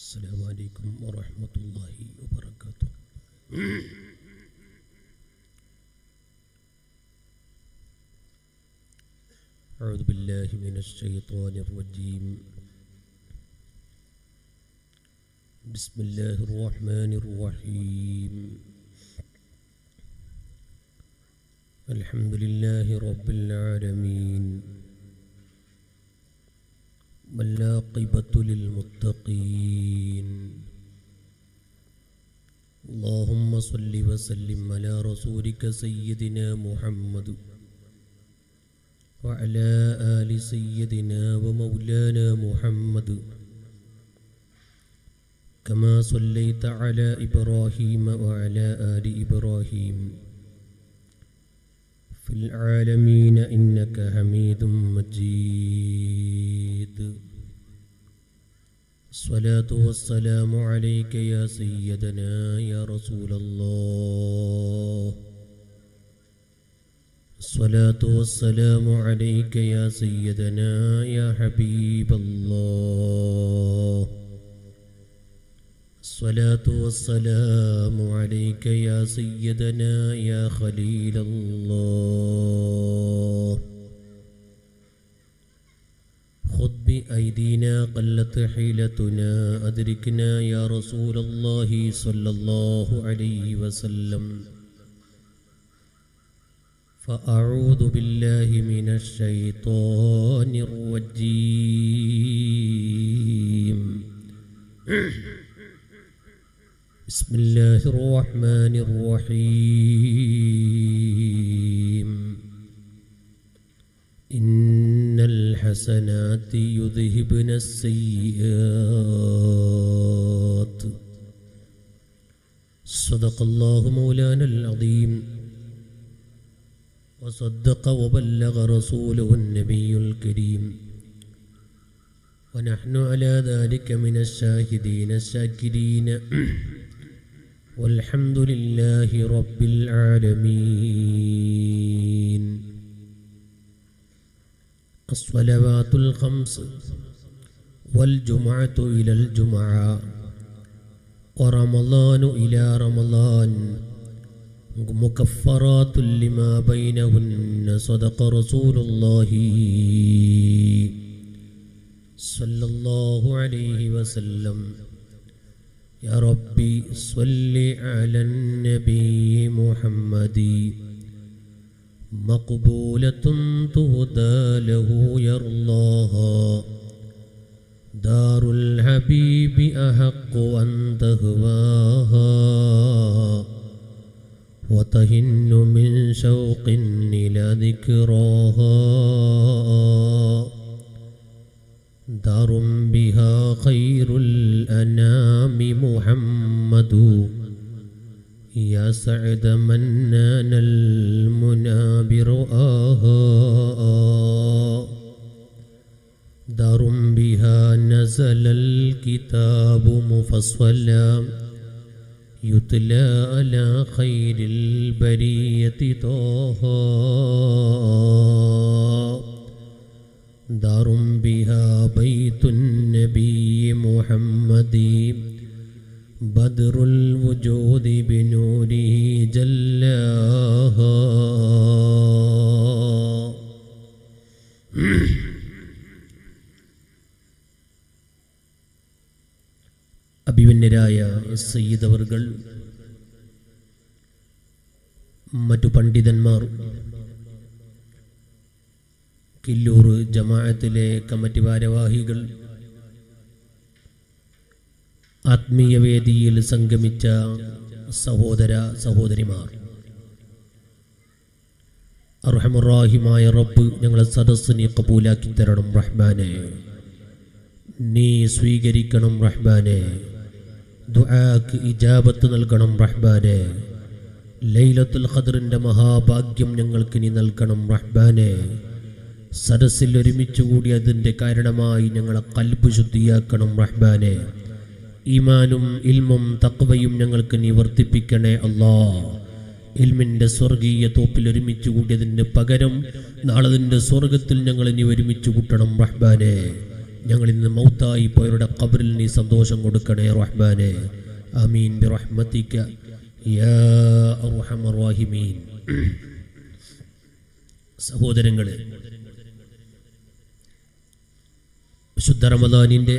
السلام عليكم ورحمة الله وبركاته أعوذ بالله من الشيطان الرجيم بسم الله الرحمن الرحيم الحمد لله رب العالمين والعاقبة للمتقين اللهم صل وسلم على رسولك سيدنا محمد وعلى آل سيدنا ومولانا محمد كما صليت على إبراهيم وعلى آل إبراهيم في العالمين إنك حميد مجيد الصلاة والسلام عليك يا سيدنا يا رسول الله الصلاة والسلام عليك يا سيدنا يا حبيب الله الصلاة والسلام عليك يا سيدنا يا خليل الله خذ بأيدينا قلت حيلتنا أدركنا يا رسول الله صلى الله عليه وسلم فأعوذ بالله من الشيطان الرجيم بسم الله الرحمن الرحيم إن الحسنات يذهبن السيئات صدق الله مولانا العظيم وصدق وبلغ رسوله النبي الكريم ونحن على ذلك من الشاهدين الشاكرين والحمد لله رب العالمين الصلوات الخمس والجمعة إلى الجمعة ورمضان إلى رمضان مكفرات لما بينهن صدق رسول الله صلى الله عليه وسلم يا ربي صل على النبي محمد مقبولة تهدى له يرضاها دار الحبيب أحق أن تهواها وتهن من شوق إلى ذكراها دار بها خير الأنام محمد يا سعد من نال المنى برآها دار بها نزل الكتاب مفصلا يتلى على خير البرية طه دار بها بيت النبي محمد بدر الوجود بنوره جلاها അഭിമന്യരായ സയ്യിദ് അവർകൾ മറ്റു പണ്ഡിതന്മാർ കില്ലൂർ ജമാഅത്തിലെ കമ്മിറ്റി ഭാരവാഹികൾ ആത്മീയ വേദിയിൽ സംഗമിച്ച സഹോദര സഹോദരിമാർ അർഹമുറാഹിമായ റബ്ബ് ഞങ്ങളെ സദസ്സിനെ കബൂലാക്കി തരണം റഹ്മാനെ നീ സ്വീകരിക്കണം റഹ്മാനെ ദുആക്ക് ഇജാബത്ത് നൽകണം റഹ്മാനെ ലൈലത്തുൽ ഖദറിന്റെ മഹാഭാഗ്യം ഞങ്ങൾക്ക് നീ നൽകണം റഹ്മാനെ സദസ്സിൽ ഒരുമിച്ച് കൂടി അതിൻ്റെ കാരണമായി ഞങ്ങളെ കൽബ് ശുദ്ധിയാക്കണം റഹ്മാനെ ഈമാനും ഇൽമും തക്വയും ഞങ്ങൾക്ക് നീ വർദ്ധിപ്പിക്കണേ അല്ലാ ഇൽമിൻ്റെ സ്വർഗീയ തോപ്പിൽ ഒരുമിച്ച് കൂടിയതിന് പകരം നാളെ നിന്റെ സ്വർഗത്തിൽ ഞങ്ങൾ ഇനി ഒരുമിച്ച് കൂട്ടണം റഹ്ബാനെ ഞങ്ങളിൽ നിന്ന് മൗത്തായി പോയവരുടെ ഖബറിൽ നീ സന്തോഷം കൊടുക്കണേ റഹ്മാനെ ആമീൻ ബിറഹ്മതിക യാ അർഹമർ റഹീമീൻ സഹോദരങ്ങളെ വിശുദ്ധ റമദാനിൻ്റെ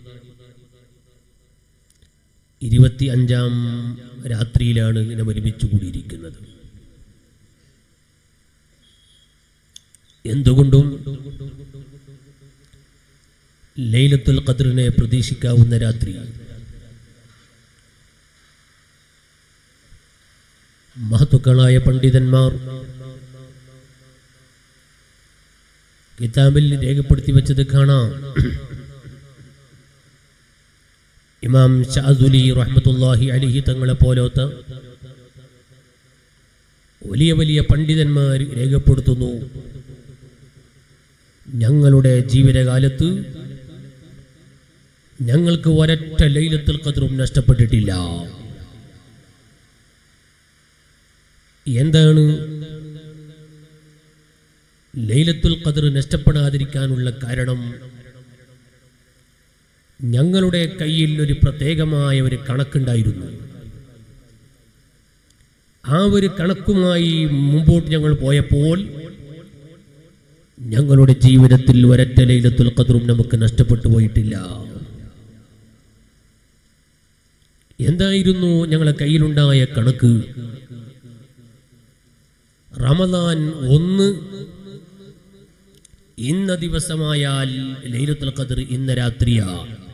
ഇരുപത്തി അഞ്ചാം രാത്രിയിലാണ് നാം ഒരുമിച്ച് കൂടിയിരിക്കുന്നത് എന്തുകൊണ്ടും ലൈലത്തുൽ ഖദ്റിനെ പ്രതീക്ഷിക്കാവുന്ന രാത്രി മഹത്തുക്കളായ പണ്ഡിതന്മാർ കിതാബിൽ രേഖപ്പെടുത്തി വെച്ചത് കാണാം ഇമാം ഷാദുലി റഹ്മത്തുല്ലാഹി അലിഹി തങ്ങളെ പോലത്തെ വലിയ വലിയ പണ്ഡിതന്മാർ രേഖപ്പെടുത്തുന്നു ഞങ്ങളുടെ ജീവിതകാലത്ത് ഞങ്ങൾക്ക് ഒരൊറ്റ ലൈലത്തുൽ ഖദ്റും നഷ്ടപ്പെട്ടിട്ടില്ല എന്താണ് ലൈലത്തുൽ ഖദർ നഷ്ടപ്പെടാതിരിക്കാനുള്ള കാരണം ഞങ്ങളുടെ കയ്യിൽ ഒരു പ്രത്യേകമായ ഒരു കണക്കുണ്ടായിരുന്നു ആ ഒരു കണക്കുമായി മുമ്പോട്ട് ഞങ്ങൾ പോയപ്പോൾ ഞങ്ങളുടെ ജീവിതത്തിൽ ഒരൊറ്റ ലൈലത്തുൽ ഖദറും നമുക്ക് നഷ്ടപ്പെട്ടു പോയിട്ടില്ല എന്തായിരുന്നു ഞങ്ങളെ കയ്യിലുണ്ടായ കണക്ക് റമദാൻ ഒന്ന് ഇന്ന ദിവസമായാൽ ലൈലത്തുൽ ഖദർ ഇന്ന രാത്രിയാ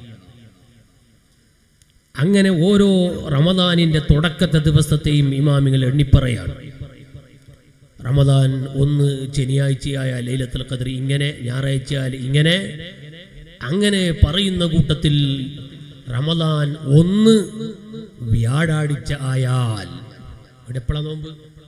അങ്ങനെ ഓരോ റമദാനിന്റെ തുടക്കത്തെ ദിവസത്തെയും ഇമാമിങ്ങൾ എണ്ണിപ്പറയാണ് റമദാൻ ഒന്ന് ശനിയാഴ്ചയായ ലൈലത്തുൽ ഖദർ ഇങ്ങനെ ഞായറാഴ്ചയാൽ ഇങ്ങനെ അങ്ങനെ പറയുന്ന കൂട്ടത്തിൽ റമദാൻ ഒന്ന് വ്യാഴാഴ്ച ആയാൽ ഇവിടെ എപ്പോഴാ നോമ്പ്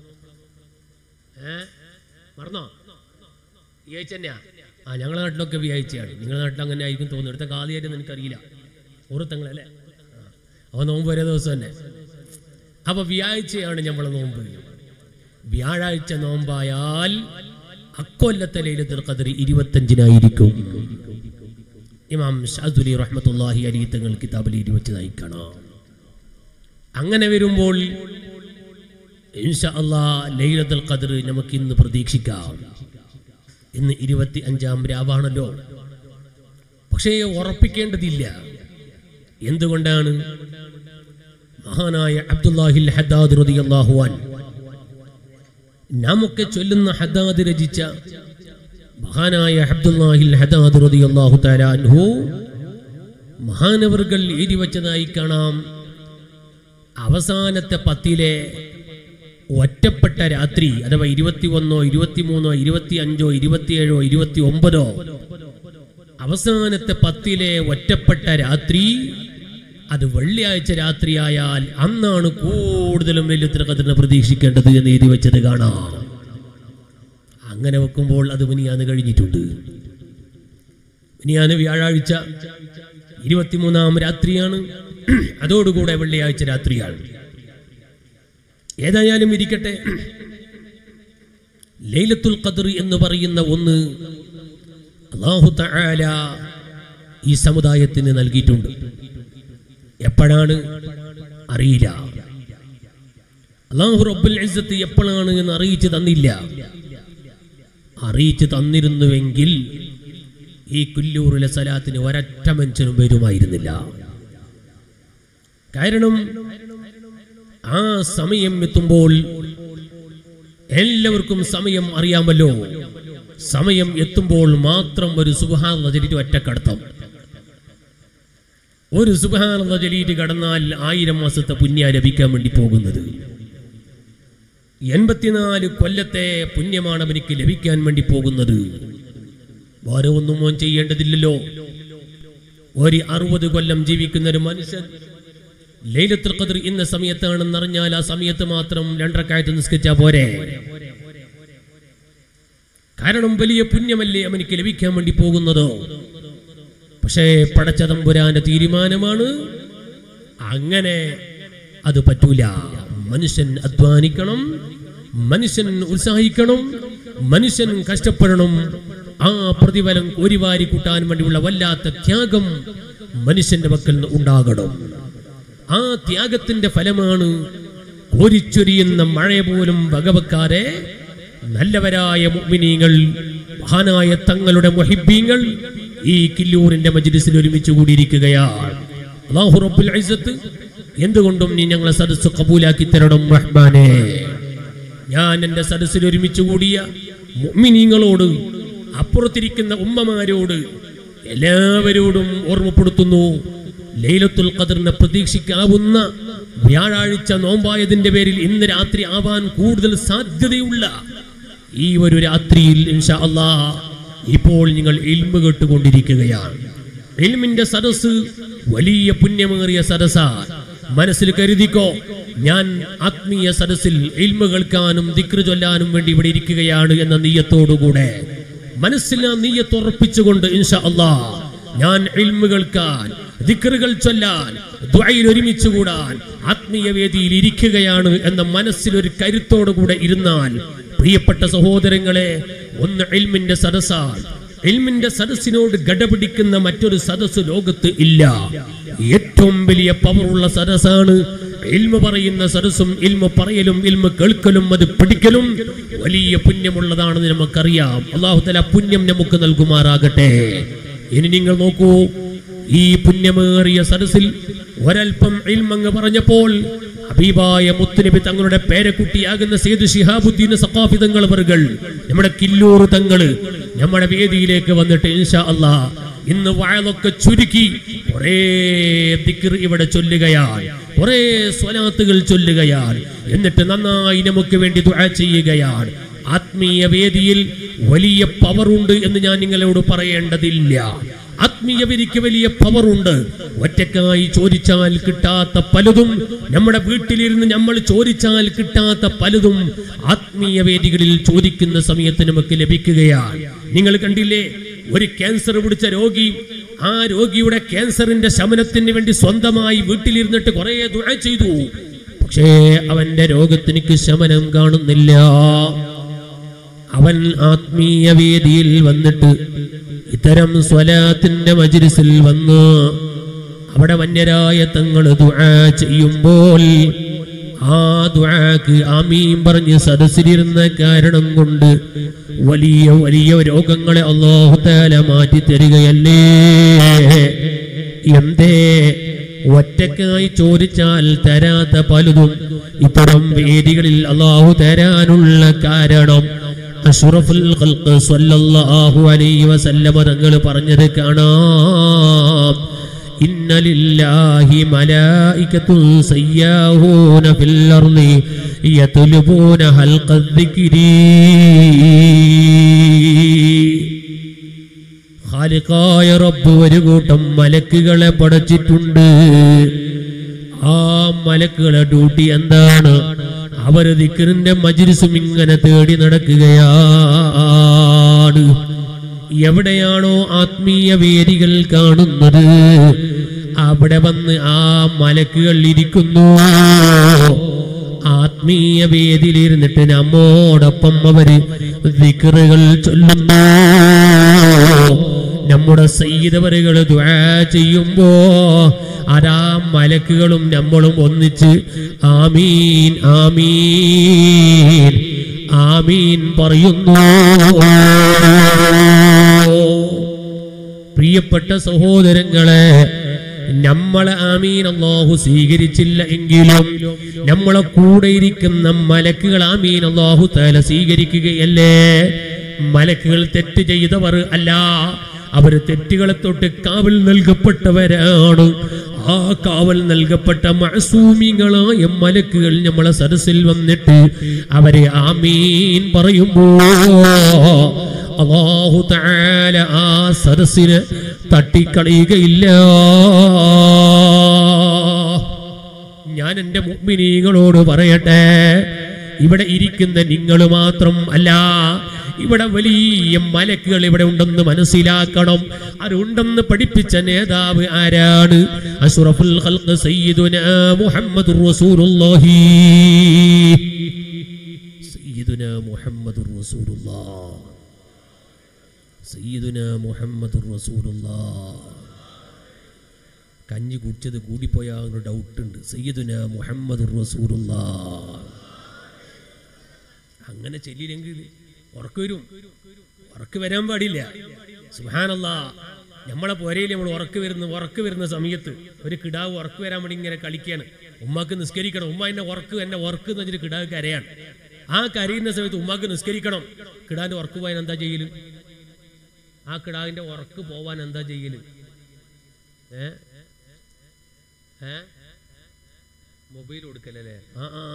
ഏ മറന്നോ ഈ ആഴ്ച തന്നെയാ ആ ഞങ്ങളുടെ നാട്ടിലൊക്കെ വ്യാഴ്ചയാണ് നിങ്ങളുടെ നാട്ടിൽ അങ്ങനെ ആയിരിക്കും തോന്നുന്നു ഇവിടുത്തെ കാതിയായിട്ട് എനിക്കറിയില്ല ഓർത്തങ്ങളല്ലേ അവ നോമ്പ് ഒരേ ദിവസം തന്നെ അപ്പൊ വ്യാഴ്ചയാണ് നമ്മളെ നോമ്പ് വ്യാഴാഴ്ച നോമ്പായാൽ അക്കൊല്ലത്തെ ലൈലത്തുൽ ഖദർ ഇരുപത്തഞ്ചിനായിരിക്കും ഇമാം ഷാദുലി റഹ്മത്തുല്ലാഹി അലി തങ്ങൾ കിതാബിൽ ഇരുവച്ചതായി കാണാം അങ്ങനെ വരുമ്പോൾ ഇൻഷാ അല്ലാ ലൈലത്തുൽ ഖദർ നമുക്ക് ഇന്ന് പ്രതീക്ഷിക്കാം ഇന്ന് ഇരുപത്തി അഞ്ചാം രാവാണല്ലോ പക്ഷേ ഉറപ്പിക്കേണ്ടതില്ല എന്തുകൊണ്ടാണ് മഹാനായ അബ്ദുല്ലാഹിൽ ഹദ്ദാദ് റളിയല്ലാഹു അൻ നാമൊക്കെ ചൊല്ലുന്ന ഹദ്ദാദ് രചിച്ച മഹാനായ അബ്ദുല്ലാഹിൽ ഹദ്ദാദ് റളിയല്ലാഹു തആല അൻഹു മഹാനവറുകൾ എഴുതി വച്ചതായി കാണാം അവസാനത്തെ പത്തിലെ ഒറ്റപ്പെട്ട രാത്രി അഥവാ ഇരുപത്തി ഒന്നോ ഇരുപത്തിമൂന്നോ ഇരുപത്തി അഞ്ചോ ഇരുപത്തിയേഴോ ഇരുപത്തി ഒമ്പതോ അവസാനത്തെ പത്തിലെ ഒറ്റപ്പെട്ട രാത്രി അത് വെള്ളിയാഴ്ച രാത്രിയായാൽ അന്നാണ് കൂടുതലും വലിയ കതിരിനെ പ്രതീക്ഷിക്കേണ്ടത് എന്ന് എഴുതി വെച്ചത് കാണാം അങ്ങനെ വെക്കുമ്പോൾ അത് മിനിയാന്ന് കഴിഞ്ഞിട്ടുണ്ട് മിനിയാന്ന് വ്യാഴാഴ്ച ഇരുപത്തിമൂന്നാം രാത്രിയാണ് അതോടുകൂടെ വെള്ളിയാഴ്ച രാത്രിയാണ് ഏതായാലും ഇരിക്കട്ടെ ലൈലത്തുൽ ഖദർ എന്ന് പറയുന്ന ഒന്ന് അള്ളാഹു തആല ഈ സമുദായത്തിന് നൽകിയിട്ടുണ്ട് എപ്പോഴാണ് അറിയില്ല അള്ളാഹു റബ്ബുൽ ഇസ്സത്ത് എപ്പോഴാണ് എന്ന് അറിയിച്ചു തന്നില്ല അറിയിച്ചു തന്നിരുന്നുവെങ്കിൽ ഈ കുല്ലൂറിലെ സലാത്തിന് ഒരൊറ്റ മനുഷ്യനും വരുമായിരുന്നില്ല കാരണം ആ സമയം എത്തുമ്പോൾ എല്ലാവർക്കും സമയം അറിയാമല്ലോ സമയം എത്തുമ്പോൾ മാത്രം ഒരു സുബഹാന ചൊല്ലിട്ട് ഒറ്റക്കടത്തം ഒരു സുബഹാന ചൊല്ലിട്ട് കടന്നാൽ ആയിരം മാസത്തെ പുണ്യ ലഭിക്കാൻ വേണ്ടി പോകുന്നത് എൺപത്തിനാല് കൊല്ലത്തെ പുണ്യമാണ് അവനിക്ക് ലഭിക്കാൻ വേണ്ടി പോകുന്നത് വേറെ ഒന്നും മോൻ ചെയ്യേണ്ടതില്ലല്ലോ ഒരു അറുപത് കൊല്ലം ജീവിക്കുന്ന ഒരു മനുഷ്യൻ ലൈലത്തുൽ ഖദർ ഇന്ന സമയത്താണെന്ന് അറിഞ്ഞാൽ ആ സമയത്ത് മാത്രം രണ്ടരക്കായത്ത് നിസ്കരിച്ചാ പോരെ കാരണം വലിയ പുണ്യമല്ലേ അവനിക്ക് ലഭിക്കാൻ വേണ്ടി പോകുന്നത് പക്ഷേ പടച്ചതമ്പുരാന്റെ തീരുമാനമാണ് അങ്ങനെ അത് പറ്റൂല മനുഷ്യൻ അധ്വാനിക്കണം മനുഷ്യൻ ഉത്സാഹിക്കണം മനുഷ്യൻ കഷ്ടപ്പെടണം ആ പ്രതിഫലം കോരിവാരി കൂട്ടാൻ വേണ്ടിയുള്ള വല്ലാത്ത ത്യാഗം മനുഷ്യന്റെ പക്കൽ നിന്ന് ഉണ്ടാകണം ആ ത്യാഗത്തിന്റെ ഫലമാണ് കോരിച്ചൊരിയുന്ന മഴ പോലും വകവെക്കാതെ നല്ലവരായ മുഅ്മിനീങ്ങൾ മഹാനായ തങ്ങളുടെ മുഹിബീങ്ങൾ ഈ കില്ലൂരിന്റെ മജ്ലിസിൽ ഒരുമിച്ച് കൂടിയിരിക്കുകയാണ് അല്ലാഹു റബ്ബുൽ ഇസ്സത്ത് എന്തുകൊണ്ടും നീ ഞങ്ങളെ സദസ്സ് കബൂലാക്കി തരണം റഹ്മാനെ ഞാൻ എൻ്റെ സദസ്സിൽ ഒരുമിച്ച് കൂടിയ മുഅ്മിനീങ്ങളോട് അപ്പുറത്തിരിക്കുന്ന ഉമ്മമാരോട് എല്ലാവരോടും ഓർമ്മപ്പെടുത്തുന്നു ലൈലത്തുൽ ഖദറിനെ പ്രതീക്ഷിക്കാവുന്ന വ്യാഴാഴ്ച നോമ്പായതിന്റെ പേരിൽ ഇന്ന് രാത്രി ആവാൻ കൂടുതൽ സാധ്യതയുള്ള ഈ ഒരു രാത്രിയിൽ ഇൻഷാ അല്ലാ ഇപ്പോൾ നിങ്ങൾ ഇൽമ കേട്ടുകൊണ്ടിരിക്കുകയാണ് ഇൽമിന്റെ സദസ് വലിയ പുണ്യമേറിയ സദസ്സാണ് മനസ്സിൽ കരുതിക്കോ ഞാൻ ആത്മീയ സദസ്സിൽ ഇൽമ കേൾക്കാനും ദിക്റ് ചൊല്ലാനും വേണ്ടി ഇവിടെ ഇരിക്കുകയാണ് എന്ന നീയത്തോടുകൂടെ മനസ്സിൽ ആ നീയത്ത് ഉറപ്പിച്ചുകൊണ്ട് ഇൻഷാ അല്ലാ ഞാൻ ഇൽമ കേൾക്കാൻ ദിക്റുകൾ ചൊല്ലാൻ ദുആയിൽ ഒരുമിച്ച് കൂടാൻ ആത്മീയ വേദിയിൽ ഇരിക്കുകയാണ് എന്ന മനസ്സിൽ ഒരു കരുത്തോടുകൂടെ ഇരുന്നാൽ പ്രിയപ്പെട്ട സഹോദരങ്ങളെ ഒന്ന് ഇൽമിന്റെ സദസ്സാണ് ഇൽമിന്റെ സദസ്സിനോട് ഗഡപിടിക്കുന്ന മറ്റൊരു സദസ്സ് ലോകത്ത് ഇല്ല ഏറ്റവും വലിയ പവറുള്ള സദസ്സാണ് ഇൽമ പറയുന്ന സദസ്സും ഇൽമ പറയലും ഇൽമ കേൾക്കലും അത് പഠിക്കലും വലിയ പുണ്യമുള്ളതാണെന്ന് നമുക്കറിയാം അള്ളാഹു തല പുണ്യം നമുക്ക് നൽകുമാറാകട്ടെ ഇനി നിങ്ങൾ നോക്കൂ ഈ പുണ്യമേറിയ സദസ്സിൽ ഒരൽപ്പം ഇൽമങ്ങ് പറഞ്ഞപ്പോൾ ഹബീബായ മുത്തുനബി തങ്ങളുടെ പേരക്കുട്ടിയാകുന്ന സേദ് ഷിഹാബുദ്ദീൻ സഖാഫി തങ്ങൾ വർകൾ നമ്മുടെ കില്ലൂർ തങ്ങള് നമ്മുടെ വേദിയിലേക്ക് വന്നിട്ട് ഇൻഷാ അല്ലാ ഇന്ന് വാഴലൊക്കെ ചുരുക്കി കുറേ ദിക്ർ ഇവിടെ ചൊല്ലുകയാണ് കുറേ സ്വലാത്തുകൾ ചൊല്ലുകയാണ് എന്നിട്ട് നന്നായി നമുക്ക് വേണ്ടി ദുആ ചെയ്യുകയാണ് ആത്മീയ വേദിയിൽ വലിയ പവറുണ്ട് എന്ന് ഞാൻ നിങ്ങളോട് പറയേണ്ടതില്ല ആത്മീയവരിക്ക് വലിയ പവറുണ്ട് ഒറ്റക്കായി ചോദിച്ചാൽ കിട്ടാത്ത പലതും നമ്മുടെ വീട്ടിലിരുന്ന് നമ്മൾ ചോദിച്ചാൽ കിട്ടാത്ത പലതും ആത്മീയ വേദികളിൽ ചോദിക്കുന്ന സമയത്ത് നമുക്ക് ലഭിക്കുകയാണ് നിങ്ങൾ കണ്ടില്ലേ ഒരു ക്യാൻസർ പിടിച്ച രോഗി ആ രോഗിയുടെ ക്യാൻസറിന്റെ ശമനത്തിന് വേണ്ടി സ്വന്തമായി വീട്ടിലിരുന്നിട്ട് കുറെ ദുഴ ചെയ്തു പക്ഷേ അവന്റെ രോഗത്തിനിക്ക് ശമനം കാണുന്നില്ല അവൻ ആത്മീയ വേദിയിൽ വന്നിട്ട് ഇത്തരം സ്വലാത്തിന്റെ മജിരിസിൽ വന്ന് അവിടെ വന്യരായ തങ്ങൾ ദുആ ചെയ്യുമ്പോൾ ആ ദുആക്ക് ആമീൻ പറഞ്ഞ് സദസ്സിലിരുന്ന കാരണം കൊണ്ട് വലിയ വലിയ രോഗങ്ങളെ അള്ളാഹു താല മാറ്റി തരികയല്ലേ എന്തേ ഒറ്റക്കായി ചോദിച്ചാൽ തരാത്ത പലതും ഇത്തരം വേദികളിൽ അള്ളാഹു തരാനുള്ള കാരണം അഷ്റഫുൽ ഖൽഖ് സ്വല്ലല്ലാഹു അലൈഹി വസല്ലമ തങ്ങൾ പറഞ്ഞത് കാണാം ഇന്ന ലില്ലാഹി മലായികത്തുൻ സയ്യാഹൂന ഫിൽ അർളി യത്ലുബൂന ഹൽഖ ദിക്രി ഖാലിഖായ റബ്ബ് ഒരു കൂട്ടം മലക്കുകളെ പടച്ചിട്ടുണ്ട് ആ മലക്കുകളെ ഡ്യൂട്ടി എന്താണ് അവർ ദിക്കറിന്റെ മജിരിസും ഇങ്ങനെ തേടി നടക്കുകയാണ് എവിടെയാണോ ആത്മീയ വേദികൾ കാണുന്നത് അവിടെ വന്ന് ആ മലക്കുകൾ ഇരിക്കുന്നു ആത്മീയ വേദിയിലിരുന്നിട്ട് നമ്മോടൊപ്പം അവര് ദിക്കറുകൾ ചൊല്ലുന്നു നമ്മുടെ സയ്യിദവരുകൾ ദുആ ചെയ്യുമ്പോ അതാ മലക്കുകളും നമ്മളും ഒന്നിച്ച് ആമീൻ ആമീൻ ആമീൻ പറയുന്നു പ്രിയപ്പെട്ട സഹോദരങ്ങളെ നമ്മളെ ആമീൻ അള്ളാഹു സ്വീകരിച്ചില്ല എങ്കിലും നമ്മളെ കൂടെ ഇരിക്കുന്ന മലക്കുകൾ ആമീൻ അള്ളാഹു തല സ്വീകരിക്കുകയല്ലേ മലക്കുകൾ തെറ്റ് ചെയ്തവർ അല്ല അവര് തെറ്റുകളെ തൊട്ട് കാവൽ നൽകപ്പെട്ടവരാണ് ആ കാവൽ നൽകപ്പെട്ട മഴസൂമികളായ മലക്കുകൾ നമ്മളെ സരസിൽ വന്നിട്ട് അവരെ ആമീൻ പറയുമ്പോ അള്ളാഹു താല ആ സരസിന് തട്ടിക്കളയുകയില്ല ഞാൻ എൻ്റെ മുഗ്മിനീകളോട് പറയട്ടെ ഇവിടെ ഇരിക്കുന്ന നിങ്ങൾ മാത്രം അല്ല ഇവിടെ വലിയ മലക്കുകൾ ഇവിടെ ഉണ്ടെന്ന് മനസ്സിലാക്കണം അതുണ്ടെന്ന് പഠിപ്പിച്ച നേതാവ് ആരാണ് അഷ്റഫുൽ ഖൽഖ് സയ്യിദുന മുഹമ്മദുർ റസൂലുള്ളാഹി സയ്യിദുന മുഹമ്മദുർ റസൂലുള്ളാഹ് സയ്യിദുന മുഹമ്മദ് റസൂലുള്ളാ കഞ്ഞി കുടിച്ചത് കൂടിപ്പോയാ ഒരു ഡൗട്ട് ഉണ്ട് സയ്യിദുന മുഹമ്മദ് റസൂലുള്ളാ അങ്ങനെ ചെല്ലിയില്ലെങ്കിൽ ഉറക്ക് വരും ഉറക്ക് വരാൻ പാടില്ല സുഹാനല്ല നമ്മളെ പുരയിൽ നമ്മൾ ഉറക്ക് വരുന്ന ഉറക്ക് വരുന്ന സമയത്ത് ഒരു കിടാവ് ഉറക്ക് വരാൻ വേണ്ടി ഇങ്ങനെ കളിക്കാണ് ഉമ്മാക്ക് നിസ്കരിക്കണം ഉമ്മ എന്നെ ഉറക്ക് എന്നെ ഉറക്ക് എന്ന് വെച്ചിട്ട് കിടാവ് കരയാണ് ആ കരയുന്ന സമയത്ത് ഉമ്മാക്ക് നിസ്കരിക്കണം കിടാവിന്റെ ഉറക്ക് പോയാൻ എന്താ ചെയ്യല് ആ കിടാവിന്റെ ഉറക്ക് പോവാൻ എന്താ ചെയ്യല് ഏ ഏ മൊബൈൽ കൊടുക്കലല്ലേ ആ ആ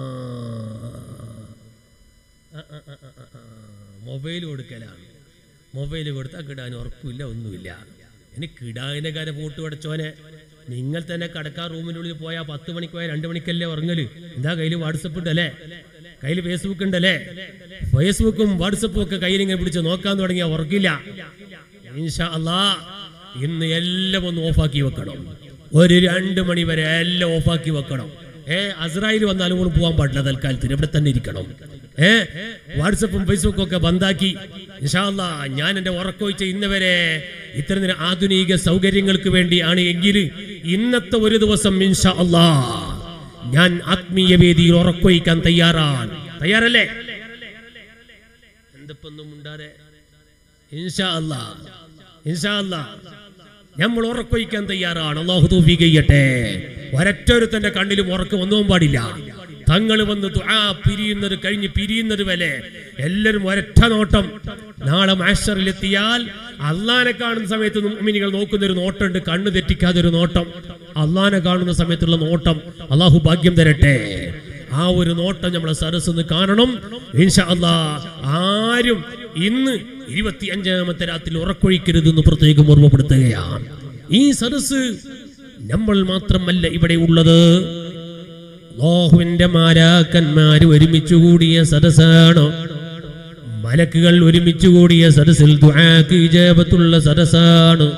മൊബൈൽ കൊടുക്കലാണ് മൊബൈൽ കൊടുത്താൽ കിടാൻ ഉറപ്പില്ല ഒന്നുമില്ല ഇനി കിടാവിന്റെ കാര്യം പോട്ട് പഠിച്ചോനെ നിങ്ങൾ തന്നെ കടക്കാർ റൂമിനുള്ളിൽ പോയാൽ പത്ത് മണിക്ക് പോയാൽ രണ്ട് മണിക്കല്ലേ ഉറങ്ങല് എന്താ കയ്യിൽ വാട്സപ്പ് ഉണ്ടല്ലേ കയ്യിൽ ഫേസ്ബുക്ക് ഉണ്ടല്ലേ ഫേസ്ബുക്കും വാട്സപ്പും ഒക്കെ കയ്യിൽ ഇങ്ങനെ പിടിച്ച് നോക്കാൻ തുടങ്ങിയാൽ ഉറക്കില്ല ഇൻഷാ അല്ലാ ഇന്ന് എല്ലാം ഒന്ന് ഓഫാക്കി വെക്കണം ഒരു രണ്ട് മണി വരെ എല്ലാം ഓഫാക്കി വെക്കണം ഏ അസ്രായേൽ വന്നാലും കൂടെ പോകാൻ പാടില്ല തൽക്കാലത്തിന് ഇവിടെ തന്നെ ഇരിക്കണം ഏ വാട്സപ്പും ഫേസ്ബുക്കും ഒക്കെ ബന്ധാക്കി ഇൻഷാല്ല ഞാൻ എന്റെ ഉറക്കൊഴിച്ച ഇന്ന് വരെ ഇത്തരം ഒരു ആധുനിക സൗകര്യങ്ങൾക്ക് വേണ്ടിയാണ് എങ്കിൽ ഇന്നത്തെ ഒരു ദിവസം ഇൻഷാ അല്ലാ ഞാൻ ആത്മീയ വേദിയിൽ ഉറക്കൊഴിക്കാൻ തയ്യാറാണ് തയ്യാറല്ലേ എന്തിപ്പൊന്നും ഉണ്ടാരെ ഇൻഷാ അല്ലാ ഇൻഷാ അല്ലാ നമ്മൾ ഉറക്കൊഴിക്കാൻ തയ്യാറാണ് അള്ളാഹു തൗഫീഖ് ചെയ്യട്ടെ ഒരറ്റൊരുത്തന്റെ കണ്ണിലും ഉറക്കം ഒന്നും പാടില്ല തങ്ങൾ വന്ന് ദുആ പിരിയുന്നത് കഴിഞ്ഞ് പിരിയുന്നത് വരെ എല്ലാവരും ഒരൊറ്റ നോട്ടം നാളെ മാഷറിലെത്തിയാൽ അള്ളാനെ കാണുന്ന സമയത്ത് മുഅ്മിനുകൾ നോക്കുന്ന ഒരു നോട്ടമുണ്ട് കണ്ണ് തെറ്റിക്കാതെ ഒരു നോട്ടം അള്ളാനെ കാണുന്ന സമയത്തുള്ള നോട്ടം അള്ളാഹു ഭാഗ്യം തരട്ടെ ആ ഒരു നോട്ടം നമ്മളെ സരസ് കാണണം ഇൻഷാ അല്ലാ ആരും ഇന്ന് ഇരുപത്തി അഞ്ചാമത്തെ രാത്രി ഉറക്കൊഴിക്കരുത് എന്ന് പ്രത്യേകം ഓർമ്മപ്പെടുത്തുകയാണ് ഈ സരസ് നമ്മൾ മാത്രമല്ല ഇവിടെ ഉള്ളത് ലോഹുവിന്റെ മാരാക്കന്മാര് ഒരുമിച്ച് കൂടിയ സദസ്സാണ് മലക്കുകൾ ഒരുമിച്ച് കൂടിയ സദസ്സിൽ ദുആക്ക് ഇജാബത്തുള്ള സദസ്സാണ്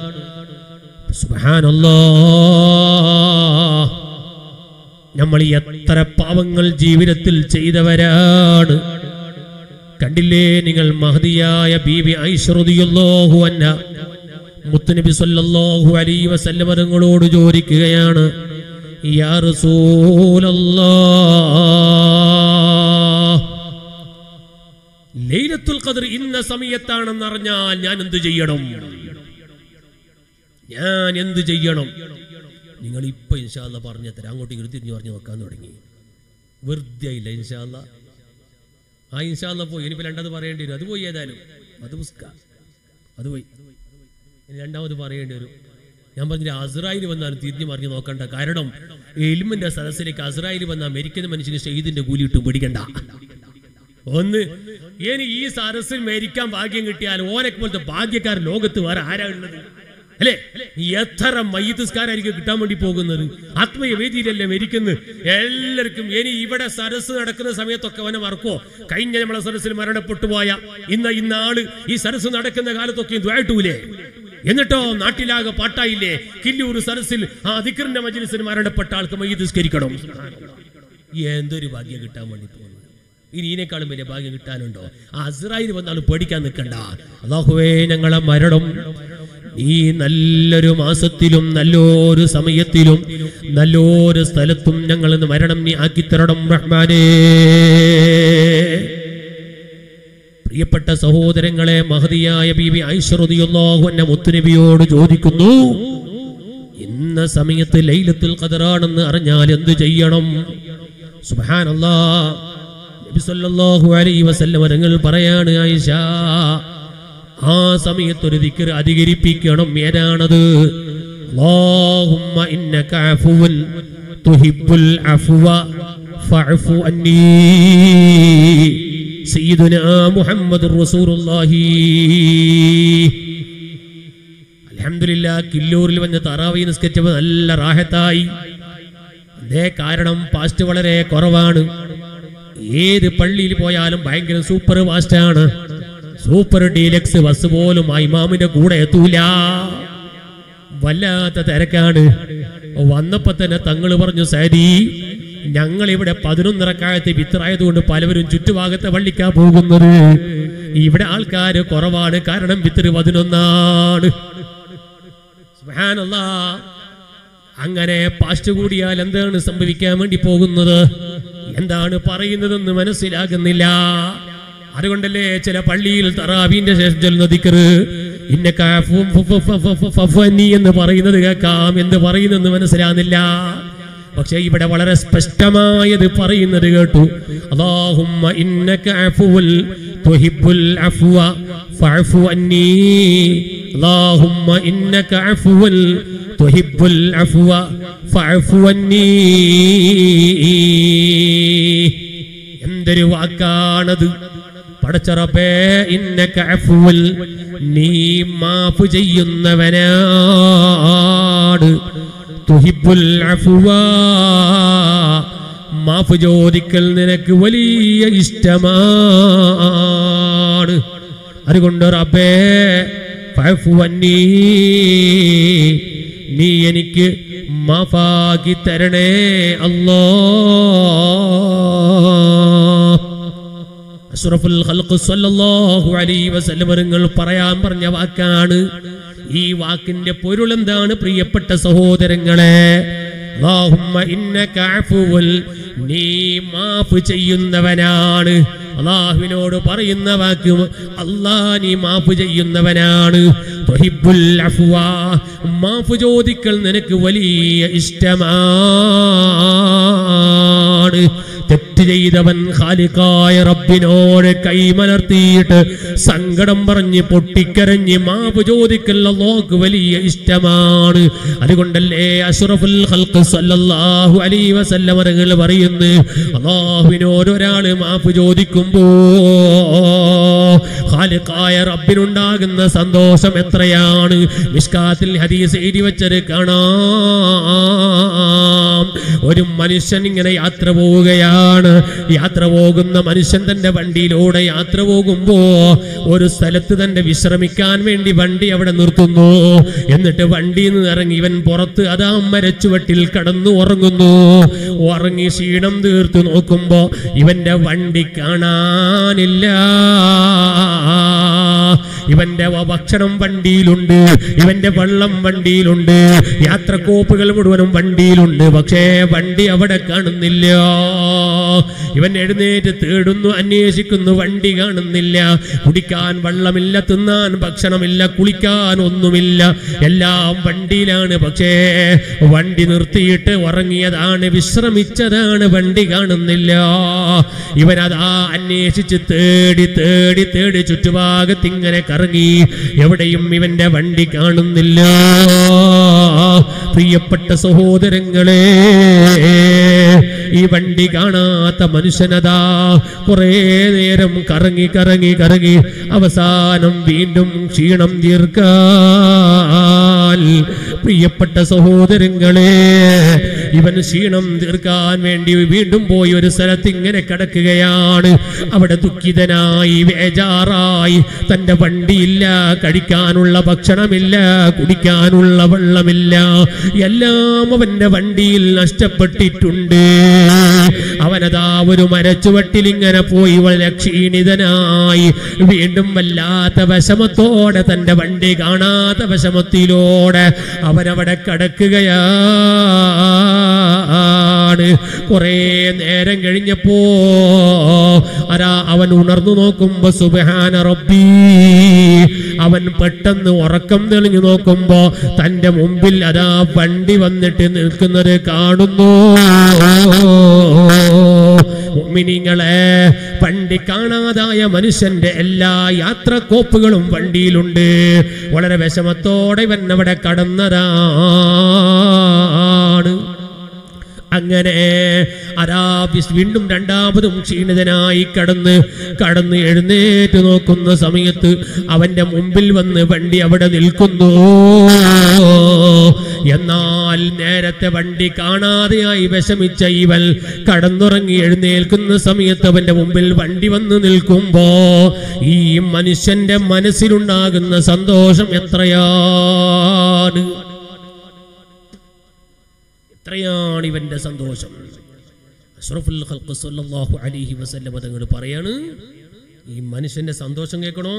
സുബ്ഹാനല്ലാഹ് നമ്മൾ എത്ര പാവങ്ങൾ ജീവിതത്തിൽ ചെയ്തവരാണ് കണ്ടില്ലേ നിങ്ങൾ മഹതിയായ ബീബി ഐശ്വറിയല്ലാഹു അന്ന മുത്തുനബി സല്ലല്ലാഹു അലൈഹി വസല്ലം തങ്ങളോട് ചോദിക്കുകയാണ് യാ റസൂലല്ലാഹ് ലൈലത്തുൽ ഖദർ ഇന്ന സമയത്താണെന്ന് അറിഞ്ഞാൽ ഞാൻ എന്ത് ചെയ്യണം ഞാൻ എന്ത് ചെയ്യണം നിങ്ങൾ ഇപ്പൊ ഇൻഷാല്ല പറഞ്ഞു തരാം അങ്ങോട്ട് ഇങ്ങോട്ട് തിരിഞ്ഞു പറഞ്ഞു നോക്കാൻ തുടങ്ങി വെറുതെ ഇല്ല ഇൻഷാല്ല ആ ഇൻഷാല്ല പോയി ഇനിയിപ്പോ രണ്ടത് പറയേണ്ടി വരും അത് പോയി ഏതായാലും അത് പുസ്ക അത് പോയി ഇനി രണ്ടാമത് പറയേണ്ടി വരും ഞാൻ പറഞ്ഞില്ല അസ്രായിൽ വന്നാലും തിരിഞ്ഞു മറിഞ്ഞു നോക്കണ്ട കാരണം എലിമിന്റെ സദസ്സിലേക്ക് അസ്രായിൽ വന്നാൽ മരിക്കുന്ന മനുഷ്യന് ഷെയ്ദിന്റെ കൂലി ഇട്ടും പിടിക്കണ്ട ഒന്ന് ഇനി ഈ സരസിൽ മരിക്കാൻ ഭാഗ്യം കിട്ടിയാൽ ഓനക്ക് പോലത്തെ ഭാഗ്യക്കാർ ലോകത്ത് വേറെ ആരാ ഉള്ളത് അല്ലേ എത്ര മയ്യത്തുസ്കാരായിരിക്കും കിട്ടാൻ വേണ്ടി പോകുന്നത് ആത്മീയ വേദിയിലല്ലേ മരിക്കുന്നത് എല്ലാവർക്കും ഇനി ഇവിടെ സരസ് നടക്കുന്ന സമയത്തൊക്കെ അവനെ മറക്കോ കഴിഞ്ഞ നമ്മളെ സരസിൽ മരണപ്പെട്ടു പോയ ഇന്ന ഇന്ന ആള് ഈ സരസ് നടക്കുന്ന കാലത്തൊക്കെ ദ്വായിട്ടൂലേ എന്നിട്ടോ നാട്ടിലാകെ പാട്ടായില്ലേ കില്ലൂർ സരസിൽ ആ അധികറിന്റെ മജിലിസിൽ മരണപ്പെട്ട ആൾക്ക് മയ്യത്തുസ്കരിക്കണം എന്തൊരു ഭാഗ്യം കിട്ടാൻ വേണ്ടി പോകുന്നത് ഇനി ഇതിനേക്കാളും വലിയ ഭാഗ്യം കിട്ടാനുണ്ടോ ആ അസ്രായിൽ വന്നാലും പേടിക്കാൻ നിൽക്കണ്ട അള്ളാഹുവേ ഞങ്ങളെ മരണം ഈ നല്ലൊരു മാസത്തിലും നല്ലൊരു സമയത്തിലും നല്ലൊരു സ്ഥലത്തും ഞങ്ങൾ ഇന്ന് മരണം നീ ആക്കിത്തരണം റഹ്മാനേ പ്രിയപ്പെട്ട സഹോദരങ്ങളെ മഹതിയായ ബീബി ഐശ്വറിയാഹു എന്നെ മുത്തുനബിയോട് ചോദിക്കുന്നു ഇന്ന സമയത്ത് ലൈലത്തുൽ ഖദറാണെന്ന് അറിഞ്ഞാൽ എന്ത് ചെയ്യണം സുബ്ഹാനല്ലാ നബി സല്ലല്ലാഹു അലൈഹി വസല്ലം തങ്ങൾ പറയാണ് ആയിഷ ആ സമയത്ത് ഒരു ദിക്ർ അധികരിപ്പിക്കണം ഏതാണത് അല്ലാഹുമ്മ ഇന്നക അഫുവൻ തുഹിബ്ബുൽ അഫ്വ ഫഅഫു അന്നീ സയ്യിദുനാ മുഹമ്മദുർ റസൂലുള്ളാഹി അൽഹംദുലില്ലാ കില്ലൂരിൽ വന്ന് തറാവി നിസ്കരിച്ചപ്പോൾ നല്ല റാഹത്തായി അതേ കാരണം പാസ്റ്റ് വളരെ കുറവാണ് ഏത് പള്ളിയിൽ പോയാലും ഭയങ്കര സൂപ്പർ ഫാസ്റ്റാണ് സൂപ്പർ ഡീലക്സ് ബസ് പോലും ആ ഇമാമിന്റെ കൂടെ എത്തൂല വല്ലാത്ത തിരക്കാണ് വന്നപ്പോ തന്നെ തങ്ങൾ പറഞ്ഞു സരി ഞങ്ങൾ ഇവിടെ പതിനൊന്നിറക്കാലത്ത് വിത്തറായതുകൊണ്ട് പലവരും ചുറ്റുഭാഗത്തെ പള്ളിക്കാ പോകുന്നത് ഇവിടെ ആൾക്കാര് കുറവാണ് കാരണം വിത്തിരി പതിനൊന്നാണ് സുബ്ഹാനല്ലാ. അങ്ങനെ പാസ്റ്റ് കൂടിയാൽ എന്താണ് സംഭവിക്കാൻ വേണ്ടി പോകുന്നത് എന്താണ് പറയുന്നതെന്ന് മനസ്സിലാകുന്നില്ല അതുകൊണ്ടല്ലേ ചില പള്ളിയിൽ തറാവീന്റെ ശേഷം ചൊല്ലുന്ന ദിക്കറ് ഇന്നക ഫു- ഫു- ഫു- ഫു- ഫു- ഫു- ഫഫനി എന്ന് പറയുന്നത് കേൾക്കാം എന്ന് പറയുന്നെന്ന് മനസ്സിലാകുന്നില്ല പക്ഷേ ഇവിടെ വളരെ സ്പഷ്ടമായത് പറയുന്നത് കേട്ടു അല്ലാഹുമ്മ ഇന്നക അഫുവുൽ തുഹിബ്ബുൽ അഫ്വ ഫഅഫു അന്നീ അല്ലാഹുമ്മ ഇന്നക അഫുവുൽ തുഹിബ്ബുൽ അഫ്വ ഫഅഫു അന്നീ എന്തൊരു വാക്കാണത് പടച്ചറപ്പേ ഇന്നക അഫുവുൽ നീ മാഫ് ചെയ്യുന്നവനാണ് തുഹിബുൽ അഫ്വ മാഫ് ചോദിക്കൽ നിനക്ക് വലിയ ഇഷ്ടമാണ് അതുകൊണ്ട് റബ്ബേ ഫഅഫു അന്നീ നീ എനിക്ക് മാഫാക്കി തരണേ അല്ലോ അഷ്റഫുൽ ഖൽഖ് സല്ലല്ലാഹു അലൈഹി വസല്ലം നിങ്ങൾ പറയാൻ പറഞ്ഞ വാക്കാണ് ഈ വാക്കിന്റെ പൊരുൾ എന്താണ് പ്രിയപ്പെട്ട സഹോദരങ്ങളെ അല്ലാഹുമ്മ ഇന്നക അഫുവുൽ നീ മാഫ് ചെയ്യുന്നവനാണ് അള്ളാഹുവിനോട് പറയുന്ന വാക്ക് അല്ലാ നീ മാഫ് ചെയ്യുന്നവനാണ് തുഹിബ്ബുൽ അഫ്വ മാഫ് ചോദിക്കൽ നിനക്ക് വലിയ ഇഷ്ടമാണ് തെറ്റ് ചെയ്തവൻ ഖാലിഖായ റബ്ബിനോട് കൈമലർത്തിയിട്ട് സങ്കടം പറഞ്ഞ് പൊട്ടിക്കരഞ്ഞ് മാപ്പ് ചോദിക്കൽ അല്ലാഹുക്ക് വലിയ ഇഷ്ടമാണ് അതുകൊണ്ടല്ലേ അഷ്റഫുൽ ഖൽഖ് സല്ലല്ലാഹു അലൈഹി വസല്ലം അവர்கள் പറയുന്നു അല്ലാഹുവിനോട് ഒരാൾ മാപ്പ് ചോദിക്കുമ്പോ ഖാലിഖായ റബ്ബിനുണ്ടാകുന്ന സന്തോഷം എത്രയാണ് മിഷ്കാത്തിൽ ഹദീസ് എഴുതി വെച്ചത് കാണാം ഒരു മനുഷ്യൻ ഇങ്ങനെ യാത്ര പോവുകയാണ് യാത്ര പോകുന്ന മനുഷ്യൻ തന്റെ വണ്ടിയിലൂടെ യാത്ര പോകുമ്പോ ഒരു സ്ഥലത്ത് തന്റെ വിശ്രമിക്കാൻ വേണ്ടി വണ്ടി അവിടെ നിർത്തുന്നു എന്നിട്ട് വണ്ടിയിൽ നിന്ന് ഇറങ്ങി ഇവൻ പുറത്ത് അതാ മരച്ചുവട്ടിൽ കടന്നു ഉറങ്ങുന്നു ഉറങ്ങി ക്ഷീണം തീർത്തു നോക്കുമ്പോ ഇവന്റെ വണ്ടി കാണാനില്ല ഇവന്റെ വ- ഭക്ഷണം വണ്ടിയിലുണ്ട് ഇവന്റെ വെള്ളം വണ്ടിയിലുണ്ട് യാത്രക്കോപ്പുകൾ മുഴുവനും വണ്ടിയിലുണ്ട് പക്ഷേ വണ്ടി അവിടെ കാണുന്നില്ല ഇവൻ എഴുന്നേറ്റ് തേടുന്നു അന്വേഷിക്കുന്നു വണ്ടി കാണുന്നില്ല കുടിക്കാൻ വെള്ളമില്ല തിന്നാൻ ഭക്ഷണമില്ല കുളിക്കാൻ ഒന്നുമില്ല എല്ലാം വണ്ടിയിലാണ് പക്ഷേ വണ്ടി നിർത്തിയിട്ട് ഉറങ്ങിയതാണ് വിശ്രമിച്ചതാണ് വണ്ടി കാണുന്നില്ല ഇവനതാ അന്വേഷിച്ച് തേടി തേടി തേടി ചുറ്റുഭാഗത്ത് ഇങ്ങനെ കറങ്ങി എവിടെയും ഇവന്റെ വണ്ടി കാണുന്നില്ല പ്രിയപ്പെട്ട സഹോദരങ്ങളെ ഈ വണ്ടി കാണാത്ത മനുഷ്യനതാ കുറേ നേരം കറങ്ങി കറങ്ങി കറങ്ങി അവസാനം വീണ്ടും ക്ഷീണം തീർക്കാൻ പ്രിയപ്പെട്ട സഹോദരങ്ങളെ ഇവൻ ക്ഷീണം തീർക്കാൻ വേണ്ടി വീണ്ടും പോയി ഒരു സ്ഥലത്ത് ഇങ്ങനെ കിടക്കുകയാണ് അവിടെ ദുഃഖിതനായി വേജാറായി തന്റെ വണ്ടിയില്ല കഴിക്കാനുള്ള ഭക്ഷണമില്ല കുടിക്കാനുള്ള വെള്ളമില്ല എല്ലാം അവന്റെ വണ്ടിയിൽ നഷ്ടപ്പെട്ടിട്ടുണ്ട് അവനതാ ഒരു മരച്ചുവട്ടിൽ ഇങ്ങനെ പോയി വളരെ ക്ഷീണിതനായി വീണ്ടും വല്ലാത്ത വിഷമത്തോടെ തന്റെ വണ്ടി കാണാത്ത വിഷമത്തിലൂടെ അവനവിടെ കിടക്കുകയാണ് കുറേ നേരം കഴിഞ്ഞപ്പോ അരാ അവൻ ഉണർന്നു നോക്കുമ്പോ സുബഹാന റബ്ബി അവൻ പെട്ടെന്ന് ഉറക്കം തെളിഞ്ഞു നോക്കുമ്പോ തന്റെ മുമ്പിൽ അതാ വണ്ടി വന്നിട്ട് നിൽക്കുന്നത് കാണുന്നു മുഅ്മിനീങ്ങളെ വണ്ടി കാണാതായ മനുഷ്യന്റെ എല്ലാ യാത്രക്കോപ്പുകളും വണ്ടിയിലുണ്ട് വളരെ വിഷമത്തോടെ ഇവൻ അവിടെ കടന്നതാണ് അങ്ങനെ അതാ വിസ് വീണ്ടും രണ്ടാമതും ക്ഷീണിതനായി കടന്ന് കടന്ന് എഴുന്നേറ്റ് നോക്കുന്ന സമയത്ത് അവന്റെ മുമ്പിൽ വന്ന് വണ്ടി അവിടെ നിൽക്കുന്നു എന്നാൽ നേരത്തെ വണ്ടി കാണാതെയായി വിഷമിച്ച ഇവൻ കടന്നുറങ്ങി എഴുന്നേൽക്കുന്ന സമയത്ത് അവന്റെ മുമ്പിൽ വണ്ടി വന്ന് നിൽക്കുമ്പോ ഈ മനുഷ്യന്റെ മനസ്സിലുണ്ടാകുന്ന സന്തോഷം എത്രയാണ് എത്രയാണ് ഇവന്റെ സന്തോഷം അഷ്റഫുൽ ഖൽഖ് സല്ലല്ലാഹു അലൈഹി വസല്ലം തങ്ങൾ പറയാണ് ഈ മനുഷ്യന്റെ സന്തോഷം കേൾക്കണോ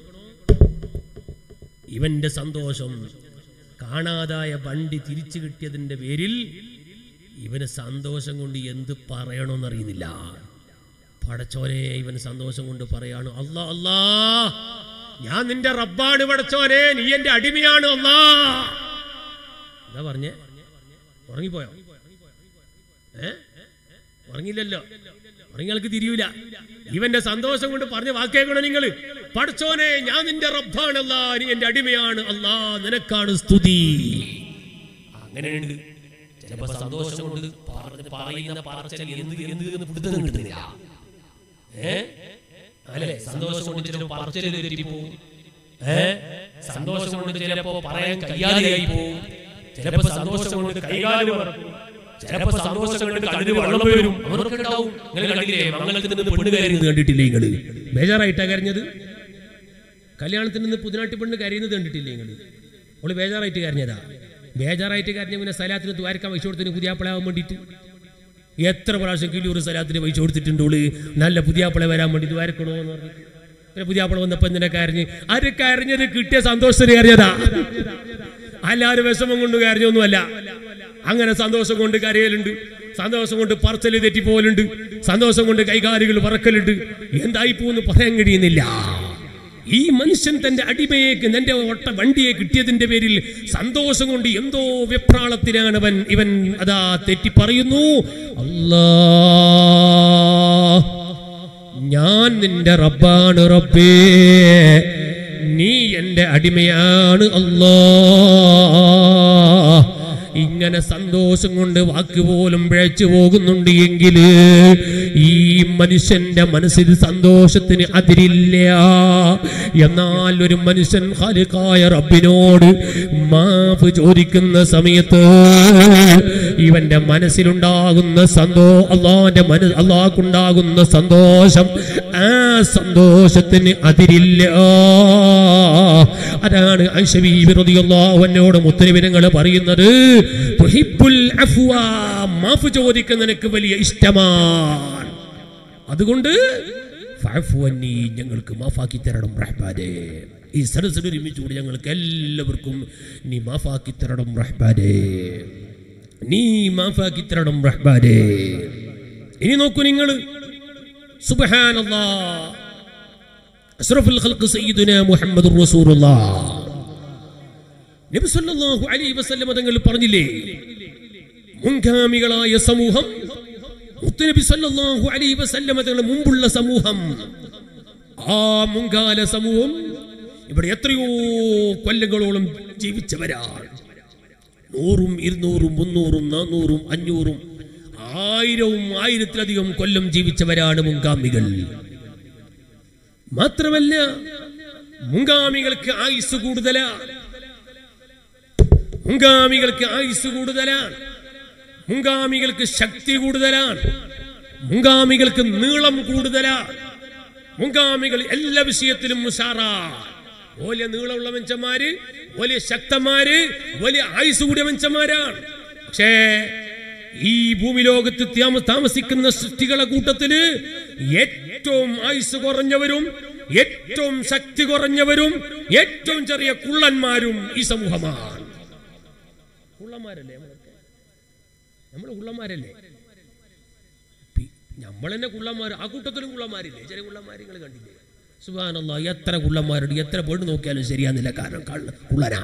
ഇവന്റെ സന്തോഷം കാണാതായ വണ്ടി തിരിച്ചു കിട്ടിയതിന്റെ പേരിൽ ഇവന് സന്തോഷം കൊണ്ട് എന്ത് പറയണമെന്നറിയുന്നില്ല പടച്ചോനെ ഇവന് സന്തോഷം കൊണ്ട് പറയാണ് അല്ലാ അല്ലാ ഞാൻ നിന്റെ റബ്ബാണ് പടച്ചോനെ നീ എന്റെ അടിമയാണ് അല്ലാ എന്താ പറഞ്ഞേ ഉറങ്ങിപ്പോയോ ഏ ഉറങ്ങില്ലല്ലോ ഉറങ്ങിയാൾക്ക് തിരിയൂല ഇവന്റെ സന്തോഷം കൊണ്ട് പറഞ്ഞ വാക്കേക്കണം നിങ്ങൾ പഠിച്ചോനെ ഞാൻ നിന്റെ റബ്ബാണല്ല നീ എന്റെ അടിമയാണ് അല്ലാ നിനക്കാണ് സ്തുതി അങ്ങനെയുണ്ട് ചിലപ്പോ സന്തോഷം കൊണ്ട് പറഞ്ഞ് പറയുന്ന പറച്ചൽ എന്ത് എന്ത് എന്ന് പിടുത്തം കിട്ടുന്നില്ല ഏ അല്ലേ സന്തോഷം കൊണ്ട് ചിലപ്പോ പറച്ചൽ തെറ്റിപ്പോവും ഏ സന്തോഷം കൊണ്ട് ചിലപ്പോ പറയാൻ കഴിയാതെയായി പോവും ചിലപ്പോ സന്തോഷം കൊണ്ട് കൈകാല് മറക്കും ചിലപ്പോ സന്തോഷം കൊണ്ട് കണ്ണിന് വെള്ളം വരും അവരൊക്കെ ഉണ്ടാവും നിങ്ങൾ കണ്ടില്ലേ മംഗളത്തിൽ നിന്ന് പെണ്ണ് കയറുന്നത് കണ്ടിട്ടില്ലേ നിങ്ങള് ബേജാറായിട്ടാ കരഞ്ഞത് കല്യാണത്തിന് നിന്ന് പുതിനാട്ടി പെണ്ണ് കരയുന്നത് കണ്ടിട്ടില്ലേ നിങ്ങള് അവള് ബേജാറായിട്ട് കരഞ്ഞതാ ബേജാറായിട്ട് കരഞ്ഞ പിന്നെ സലാത്തിന് ദ്വാരക്കാൻ പൈസ കൊടുത്തിന് പുതിയാപ്പിളാവാൻ വേണ്ടിയിട്ട് എത്ര പ്രാവശ്യം കിലൂർ സലാത്തിന് പൈസ കൊടുത്തിട്ടുണ്ട് ഓള് നല്ല പുതിയാപ്പിള വരാൻ വേണ്ടി ദ്വാരക്കണോ എന്ന് പറഞ്ഞിട്ട് പിന്നെ പുതിയാപ്പിള വന്നപ്പോ എന്തിനാ കരഞ്ഞ് ആര് കരഞ്ഞത് കിട്ടിയ സന്തോഷത്തിന് കരഞ്ഞതാ അല്ലാരും വിഷമം കൊണ്ട് കരഞ്ഞൊന്നുമല്ല അങ്ങനെ സന്തോഷം കൊണ്ട് കരയലുണ്ട് സന്തോഷം കൊണ്ട് പറച്ചല് തെറ്റിപ്പോലുണ്ട് സന്തോഷം കൊണ്ട് കൈകാലുകൾ പറക്കലുണ്ട് എന്തായി പോകുന്നു പറയാൻ കഴിയുന്നില്ല ഈ മനുഷ്യൻ തന്റെ അടിമയേക്ക് തന്റെ ഒട്ട വണ്ടിയെ കിട്ടിയതിന്റെ പേരിൽ സന്തോഷം കൊണ്ട് എന്തോ വെപ്രാളത്തിലാണ് അവൻ ഇവൻ അതാ തെറ്റി പറയുന്നു അല്ലാ ഞാൻ നിന്റെ റബ്ബാണ് റബ്ബേ നീ എന്റെ അടിമയാണ് അല്ലാ ഇങ്ങനെ സന്തോഷം കൊണ്ട് വാക്ക് പോലും പിഴച്ചു പോകുന്നുണ്ട് എങ്കിൽ ഈ മനുഷ്യന്റെ മനസ്സിൽ സന്തോഷത്തിന് അതിരില്ല എന്നാൽ ഒരു മനുഷ്യൻ ഖാലിഖായ റബ്ബിനോട് മാഫ് ചോദിക്കുന്ന സമയത്ത് ഇവന്റെ മനസ്സിലുണ്ടാകുന്ന സന്തോ അള്ളാന്റെ മന അള്ളാഹ്ക്കുണ്ടാകുന്ന സന്തോഷം ആ സന്തോഷത്തിന് അതിരില്ല അതാണ് ഐഷബീബിറതിയല്ലാഹുവിനോട് മുത്തരവിനങ്ങൾ പറയുന്നത് തുഹിബ്ബുൽ അഫ്വ, മാഫ് ചോദിക്കുന്ന നിനക്ക് വലിയ ഇഷ്ടമാണ് അതുകൊണ്ട് ഫഅഫു അന്നി, ഞങ്ങൾക്ക് മാഫാക്കി തരണം റഹ്മാനെ ഈ സരസിൽ ഒരുമിച്ചുകൂടി ഞങ്ങൾക്ക് എല്ലാവർക്കും നീ മാഫാക്കി തരണം റഹ്മാനെ നീ മാഫാക്കി തരണം റഹ്മാനെ ഇനി നോക്കൂ നിങ്ങൾ സുബ്ഹാനല്ലാ അഷ്റഫുൽ ഖൽഖ് സയ്യിദുനാ മുഹമ്മദുർ റസൂലുള്ളാഹ് നബി സല്ലല്ലാഹു അലൈഹി വസല്ലം തങ്ങൾ പറഞ്ഞില്ലേ മുൻഗാമികളായ സമൂഹം മുത്തുനബി സല്ലല്ലാഹു അലൈഹി വസല്ലം തങ്ങളുടെ മുമ്പുള്ള സമൂഹം ആ മുൻകാല സമൂഹം ഇവിടെ എത്രയോ കൊല്ലങ്ങളോളം ജീവിച്ചവരാണ് നൂറും ഇരുന്നൂറും മുന്നൂറും നാന്നൂറും അഞ്ഞൂറും ആയിരവും ആയിരത്തിലധികം കൊല്ലം ജീവിച്ചവരാണ് മുൻഗാമികൾ മാത്രമല്ല മുൻഗാമികൾക്ക് ആയുസ് കൂടുതലാണ് മുൻഗാമികൾക്ക് ആയുസ് കൂടുതലാണ് മുൻഗാമികൾക്ക് ശക്തി കൂടുതലാണ് മുൻഗാമികൾക്ക് നീളം കൂടുതലാണ് മുൻഗാമികൾ എല്ലാ വിഷയത്തിലും ഉഷാറാണ് വലിയ നീളമുള്ള മനുഷ്യന്മാര് വലിയ ശക്തന്മാര് വലിയ ആയുസ് കൂടിയ മനുഷ്യന്മാരാണ് പക്ഷേ ഈ ഭൂമി ലോകത്ത് താമ- താമസിക്കുന്ന സൃഷ്ടികളെ കൂട്ടത്തില് ഏറ്റവും ആയുസ് കുറഞ്ഞവരും ഏറ്റവും ശക്തി കുറഞ്ഞവരും ഏറ്റവും ചെറിയ കുള്ളന്മാരും ഈ സമൂഹമാണ് കുള്ളന്മാരല്ലേ നമ്മളൊക്കെ നമ്മൾ കുള്ളന്മാരല്ലേ പി- നമ്മൾ തന്നെ കുള്ളന്മാർ ആ കൂട്ടത്തിലും കുള്ളന്മാരില്ലേ ചെറിയ കുള്ളന്മാർ നിങ്ങൾ കണ്ടില്ലേ സുബാനല്ല എത്ര കുള്ളന്മാരുണ്ട് എത്ര പെണ്ണ് നോക്കിയാലും ശരിയാന്നില്ല കാരണം കള്ള കുള്ളനാ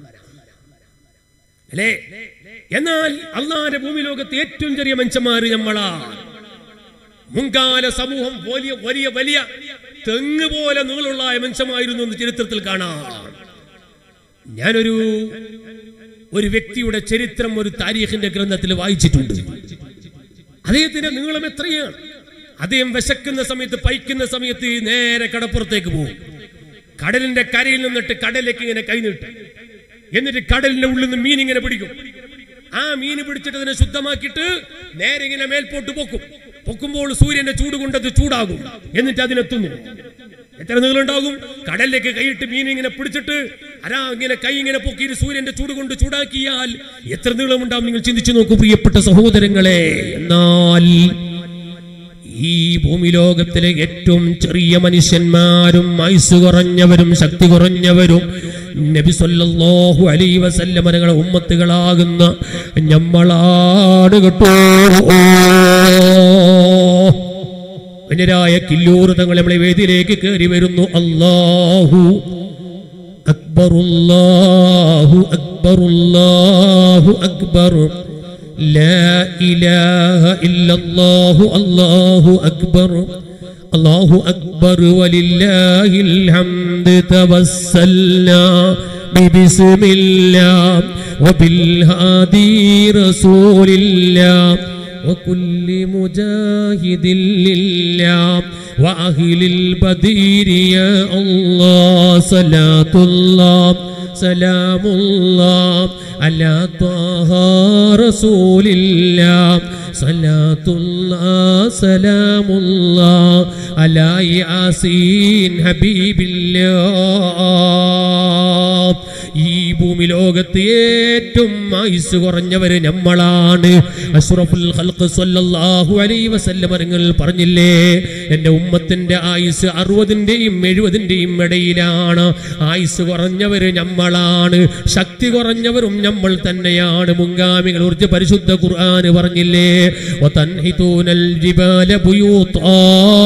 അല്ലേ എന്നാൽ അള്ളാന്റെ ഭൂമി ലോകത്ത് ഏറ്റവും ചെറിയ മനുഷ്യന്മാര് നമ്മളാ മുൻകാല സമൂഹം വലിയ വലിയ വലിയ തെങ്ങ് പോലെ നീളുള്ള മനുഷ്യമായിരുന്നു എന്ന് ചരിത്രത്തിൽ കാണാം ഞാനൊരു ഒരു വ്യക്തിയുടെ ചരിത്രം ഒരു താരീഖിന്റെ ഗ്രന്ഥത്തിൽ വായിച്ചിട്ടുണ്ട് അദ്ദേഹത്തിന്റെ നീളം എത്രയാണ് അദ്ദേഹം വിശക്കുന്ന സമയത്ത് പൈക്കുന്ന സമയത്ത് നേരെ കടപ്പുറത്തേക്ക് പോകും കടലിന്റെ കരയിൽ നിന്നിട്ട് കടലിലേക്ക് ഇങ്ങനെ കൈനീട്ടും എന്നിട്ട് കടലിന്റെ ഉള്ളിൽ നിന്ന് മീൻ ഇങ്ങനെ പിടിക്കും ആ മീൻ പിടിച്ചിട്ട് അതിനെ ശുദ്ധമാക്കിയിട്ട് നേരെ ഇങ്ങനെ മേൽപോട്ട് പൊക്കും പൊക്കുമ്പോൾ സൂര്യന്റെ ചൂട് കൊണ്ട് അത് ചൂടാകും എന്നിട്ട് അതിനെത്തുന്നു എത്ര നീളുണ്ടാകും കടലിലേക്ക് കൈയിട്ട് മീൻ ഇങ്ങനെ പിടിച്ചിട്ട് അരാ ഇങ്ങനെ കൈ ഇങ്ങനെ പൊക്കിയിട്ട് സൂര്യന്റെ ചൂട് കൊണ്ട് ചൂടാക്കിയാൽ എത്ര നീളമുണ്ടാവും നിങ്ങൾ ചിന്തിച്ചു നോക്കൂ പ്രിയപ്പെട്ട സഹോദരങ്ങളെ എന്നാൽ ഈ ഭൂമി ലോകത്തിലെ ഏറ്റവും ചെറിയ മനുഷ്യന്മാരും ആയുസ് കുറഞ്ഞവരും ശക്തി കുറഞ്ഞവരും നബി സല്ലല്ലാഹു അലൈഹി വസല്ലമ തങ്ങളുടെ ഉമ്മത്തുകളാകുന്ന ഞമ്മളാണ് കേട്ടോ അന്യരായ കില്ലൂർ തങ്ങൾ നമ്മളെ വേദിയിലേക്ക് കയറി വരുന്നു അല്ലാഹു അക്ബർ അല്ലാഹു അക്ബർ അല്ലാഹു അക്ബർ لا إله إلا الله الله أكبر الله أكبر ولله الحمد توسلنا ببسم الله وبالهادي رسول الله وكل مجاهد لله وأهل البدير يا الله صلاة الله سلام الله على طه رسول الله صلاة الله سلام الله على ياسين حبيب الله ഈ ഭൂമി ലോകത്ത് ഏറ്റവും ആയുസ് കുറഞ്ഞവര് നമ്മളാണ് അഷ്റഫുൽ ഖൽഖ് സ്വല്ലല്ലാഹു അലൈഹി വസല്ലം നിങ്ങൾ പറഞ്ഞില്ലേ എൻ്റെ ഉമ്മത്തിന്റെ ആയുസ് അറുപതിൻ്റെയും എഴുപതിൻ്റെയും ഇടയിലാണ് ആയുസ് കുറഞ്ഞവര് നമ്മളാണ് ശക്തി കുറഞ്ഞവരും നമ്മൾ തന്നെയാണ് മുൻഗാമികൾ കുറിച്ച് പരിശുദ്ധ ഖുർആൻ പറഞ്ഞില്ലേ വതൻഹിതൂനൽ ജിബാല ബുയൂത്താ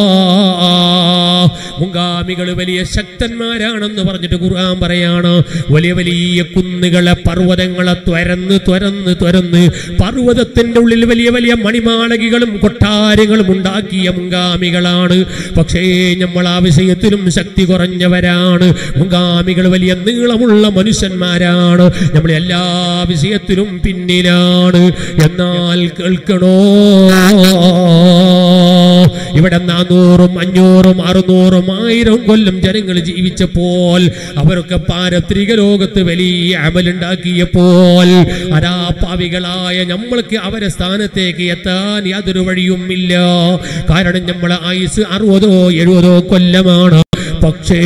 മുൻഗാമികൾ വലിയ ശക്തന്മാരാണെന്ന് പറഞ്ഞിട്ട് ഖുർആൻ പറയാണ് വലിയ വലിയ കുന്നുകളെ പർവ്വതങ്ങളെ തുരന്ന് തുരന്ന് തുരന്ന് പർവ്വതത്തിന്റെ ഉള്ളിൽ വലിയ വലിയ മണിമാളകികളും കൊട്ടാരങ്ങളും ഉണ്ടാക്കിയ മുൻഗാമികളാണ് പക്ഷേ നമ്മൾ ആ വിഷയത്തിലും ശക്തി കുറഞ്ഞവരാണ് മുൻഗാമികൾ വലിയ നീളമുള്ള മനുഷ്യന്മാരാണ് നമ്മൾ എല്ലാ വിഷയത്തിലും പിന്നിലാണ് എന്നാൽ കേൾക്കണോ ഇവിടെ നാനൂറും അഞ്ഞൂറും അറുന്നൂറും ആയിരം കൊല്ലം ജനങ്ങൾ ജീവിച്ചപ്പോൾ അവരൊക്കെ പാരത്രിക ലോകത്ത് വലിയ അമലുണ്ടാക്കിയപ്പോൾ അരാപാവികളായ നമ്മൾക്ക് അവരെ സ്ഥാനത്തേക്ക് എത്താൻ യാതൊരു വഴിയും ഇല്ല കാരണം നമ്മളെ ആയുസ് അറുപതോ എഴുപതോ കൊല്ലമാണ് പക്ഷേ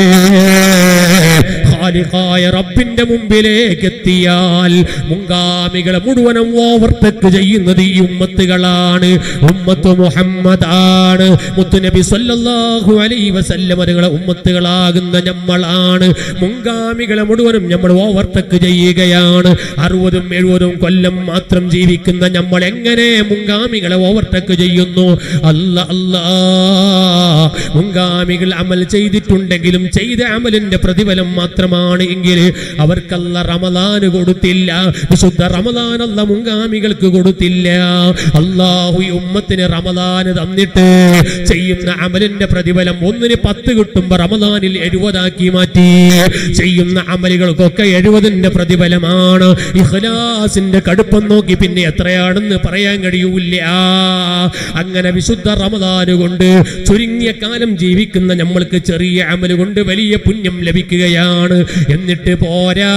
ഖാലിഖായ റബ്ബിന്റെ മുമ്പിലേക്ക് എത്തിയാൽ മുൻഗാമികളെ മുഴുവനും ഓവർടേക്ക് ചെയ്യുന്നത് ഈ ഉമ്മത്തുകളാണ് ഉമ്മത്ത് മുഹമ്മദാണ് മുത്തുനബി സല്ലല്ലാഹു അലൈഹി വസല്ലമ തങ്ങളെ ഉമ്മത്തുകളാകുന്ന നമ്മളാണ് മുൻഗാമികളെ മുഴുവനും നമ്മൾ ഓവർടേക്ക് ചെയ്യുകയാണ് അറുപതും എഴുപതും കൊല്ലം മാത്രം ജീവിക്കുന്ന നമ്മൾ എങ്ങനെ മുൻഗാമികളെ ഓവർടേക്ക് ചെയ്യുന്നു അല്ല അല്ലാ മുൻഗാമികൾ അമൽ ചെയ്തിട്ടുണ്ടെങ്കിലും ചെയ്ത അമലിന്റെ പ്രതിഫലം മാത്രമാണ് എങ്കിൽ അവർക്കല്ല റമദാന് കൊടുത്തില്ല വിശുദ്ധ റമദാൻ അല്ല മുൻഗാമികൾക്ക് കൊടുത്തില്ല അള്ളാഹു ഈ ഉമ്മത്തിന് റമദാന് തന്നിട്ട് ചെയ്യുന്ന അമലിന്റെ പ്രതിഫലം ഒന്നിന് പത്ത് കിട്ടുമ്പോ റമദാനിൽ എഴുപതാക്കി മാറ്റി ചെയ്യുന്ന അമലുകൾക്കൊക്കെ എഴുപതിന്റെ പ്രതിഫലമാണ് ഇഖ്ലാസിന്റെ കടുപ്പം നോക്കി പിന്നെ എത്രയാണെന്ന് പറയാൻ കഴിയൂല അങ്ങനെ വിശുദ്ധ റമദാന് കൊണ്ട് ചുരുങ്ങിയ കാലം ജീവിക്കുന്ന നമ്മൾക്ക് ചെറിയ അമല് കൊണ്ട് വലിയ പുണ്യം ലഭിക്കുകയാണ് എന്നിട്ട് പോരാ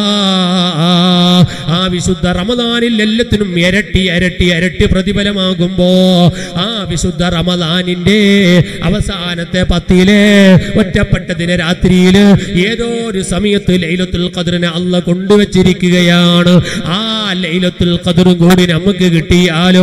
ആ വിശുദ്ധ റമദാനിൽ എല്ലാത്തിനും ഇരട്ടി ഇരട്ടി ഇരട്ടി പ്രതിഫലമാകുമ്പോ ആ വിശുദ്ധ റമദാനിന്റെ അവസാനത്തെ പത്തിലെ ഒറ്റപ്പെട്ട ദിന രാത്രിയില് ഏതോ ഒരു സമയത്ത് ലൈലത്തുൽ ഖദറിനെ അല്ല കൊണ്ടുവച്ചിരിക്കുകയാണ് ആ ലൈലത്തുൽ ഖദറും കൂടി നമുക്ക് കിട്ടിയാലോ